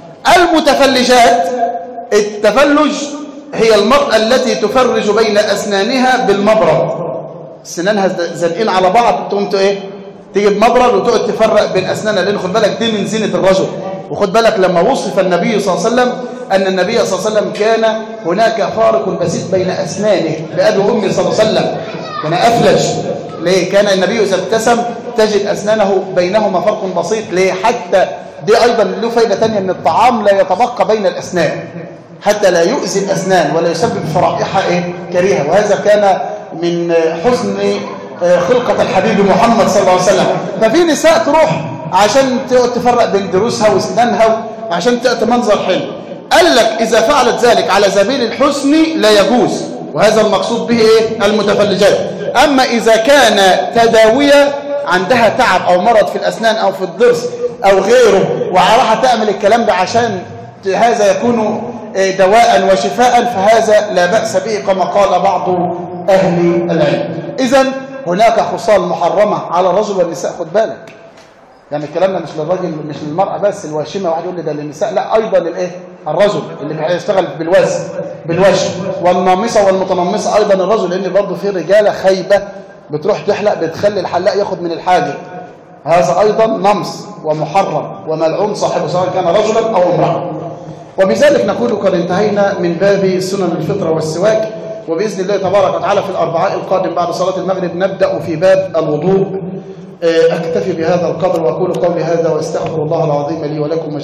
المتفلجات التفلج هي المرأة التي تفرج بين أسنانها بالمبرد سنانها زنقين على بعض تقوم ت- ايه تجيب مبرد وتقعد تفرق بين أسنانها لأن خد بالك دي من زينة الرجل وخد بالك لما وصف النبي صلى الله عليه وسلم أن النبي صلى الله عليه وسلم كان هناك فارق بسيط بين أسنانه بأبي وأمي صلى الله عليه وسلم كان أفلج ليه كان النبي إذا ابتسم تجد أسنانه بينهما فرق بسيط ليه حتى دي أيضا له فايدة تانية أن الطعام لا يتبقى بين الأسنان حتى لا يؤذي الأسنان ولا يسبب في رائحة إيه؟ كريهة وهذا كان من حسن خلقة الحبيب محمد صلى الله عليه وسلم ففي نساء تروح عشان تقعد تفرق بين دروسها واسنانها عشان تأتي منظر حلو قال لك إذا فعلت ذلك على سبيل الحسن لا يجوز وهذا المقصود به إيه؟ المتفلجات أما إذا كان تداوية عندها تعب أو مرض في الأسنان أو في الضرس أو غيره وراح تعمل الكلام ده عشان هذا يكون دواء وشفاء فهذا لا بأس به كما قال بعض أهل العلم إذا هناك خصال محرمة على الرجل والنساء خد بالك يعني الكلام ده مش للراجل مش للمرأة بس الواشمة واحد يقول لي ده للنساء لا أيضا للإيه الرجل اللي هيشتغل بالوزن بالوشم والنامصة والمتنمصة أيضا الرجل لأن برضه في رجالة خايبة بتروح تحلق بتخلي الحلاق ياخد من الحاجب هذا أيضا نمص ومحرم وملعون صاحبه سواء كان رجلا أو امرأة وبذلك نقول قد انتهينا من باب سنن الفطرة والسواك وبإذن الله تبارك وتعالى في الأربعاء القادم بعد صلاة المغرب نبدأ في باب الوضوء أكتفي بهذا القدر وأقول قولي هذا واستغفر الله العظيم لي ولكم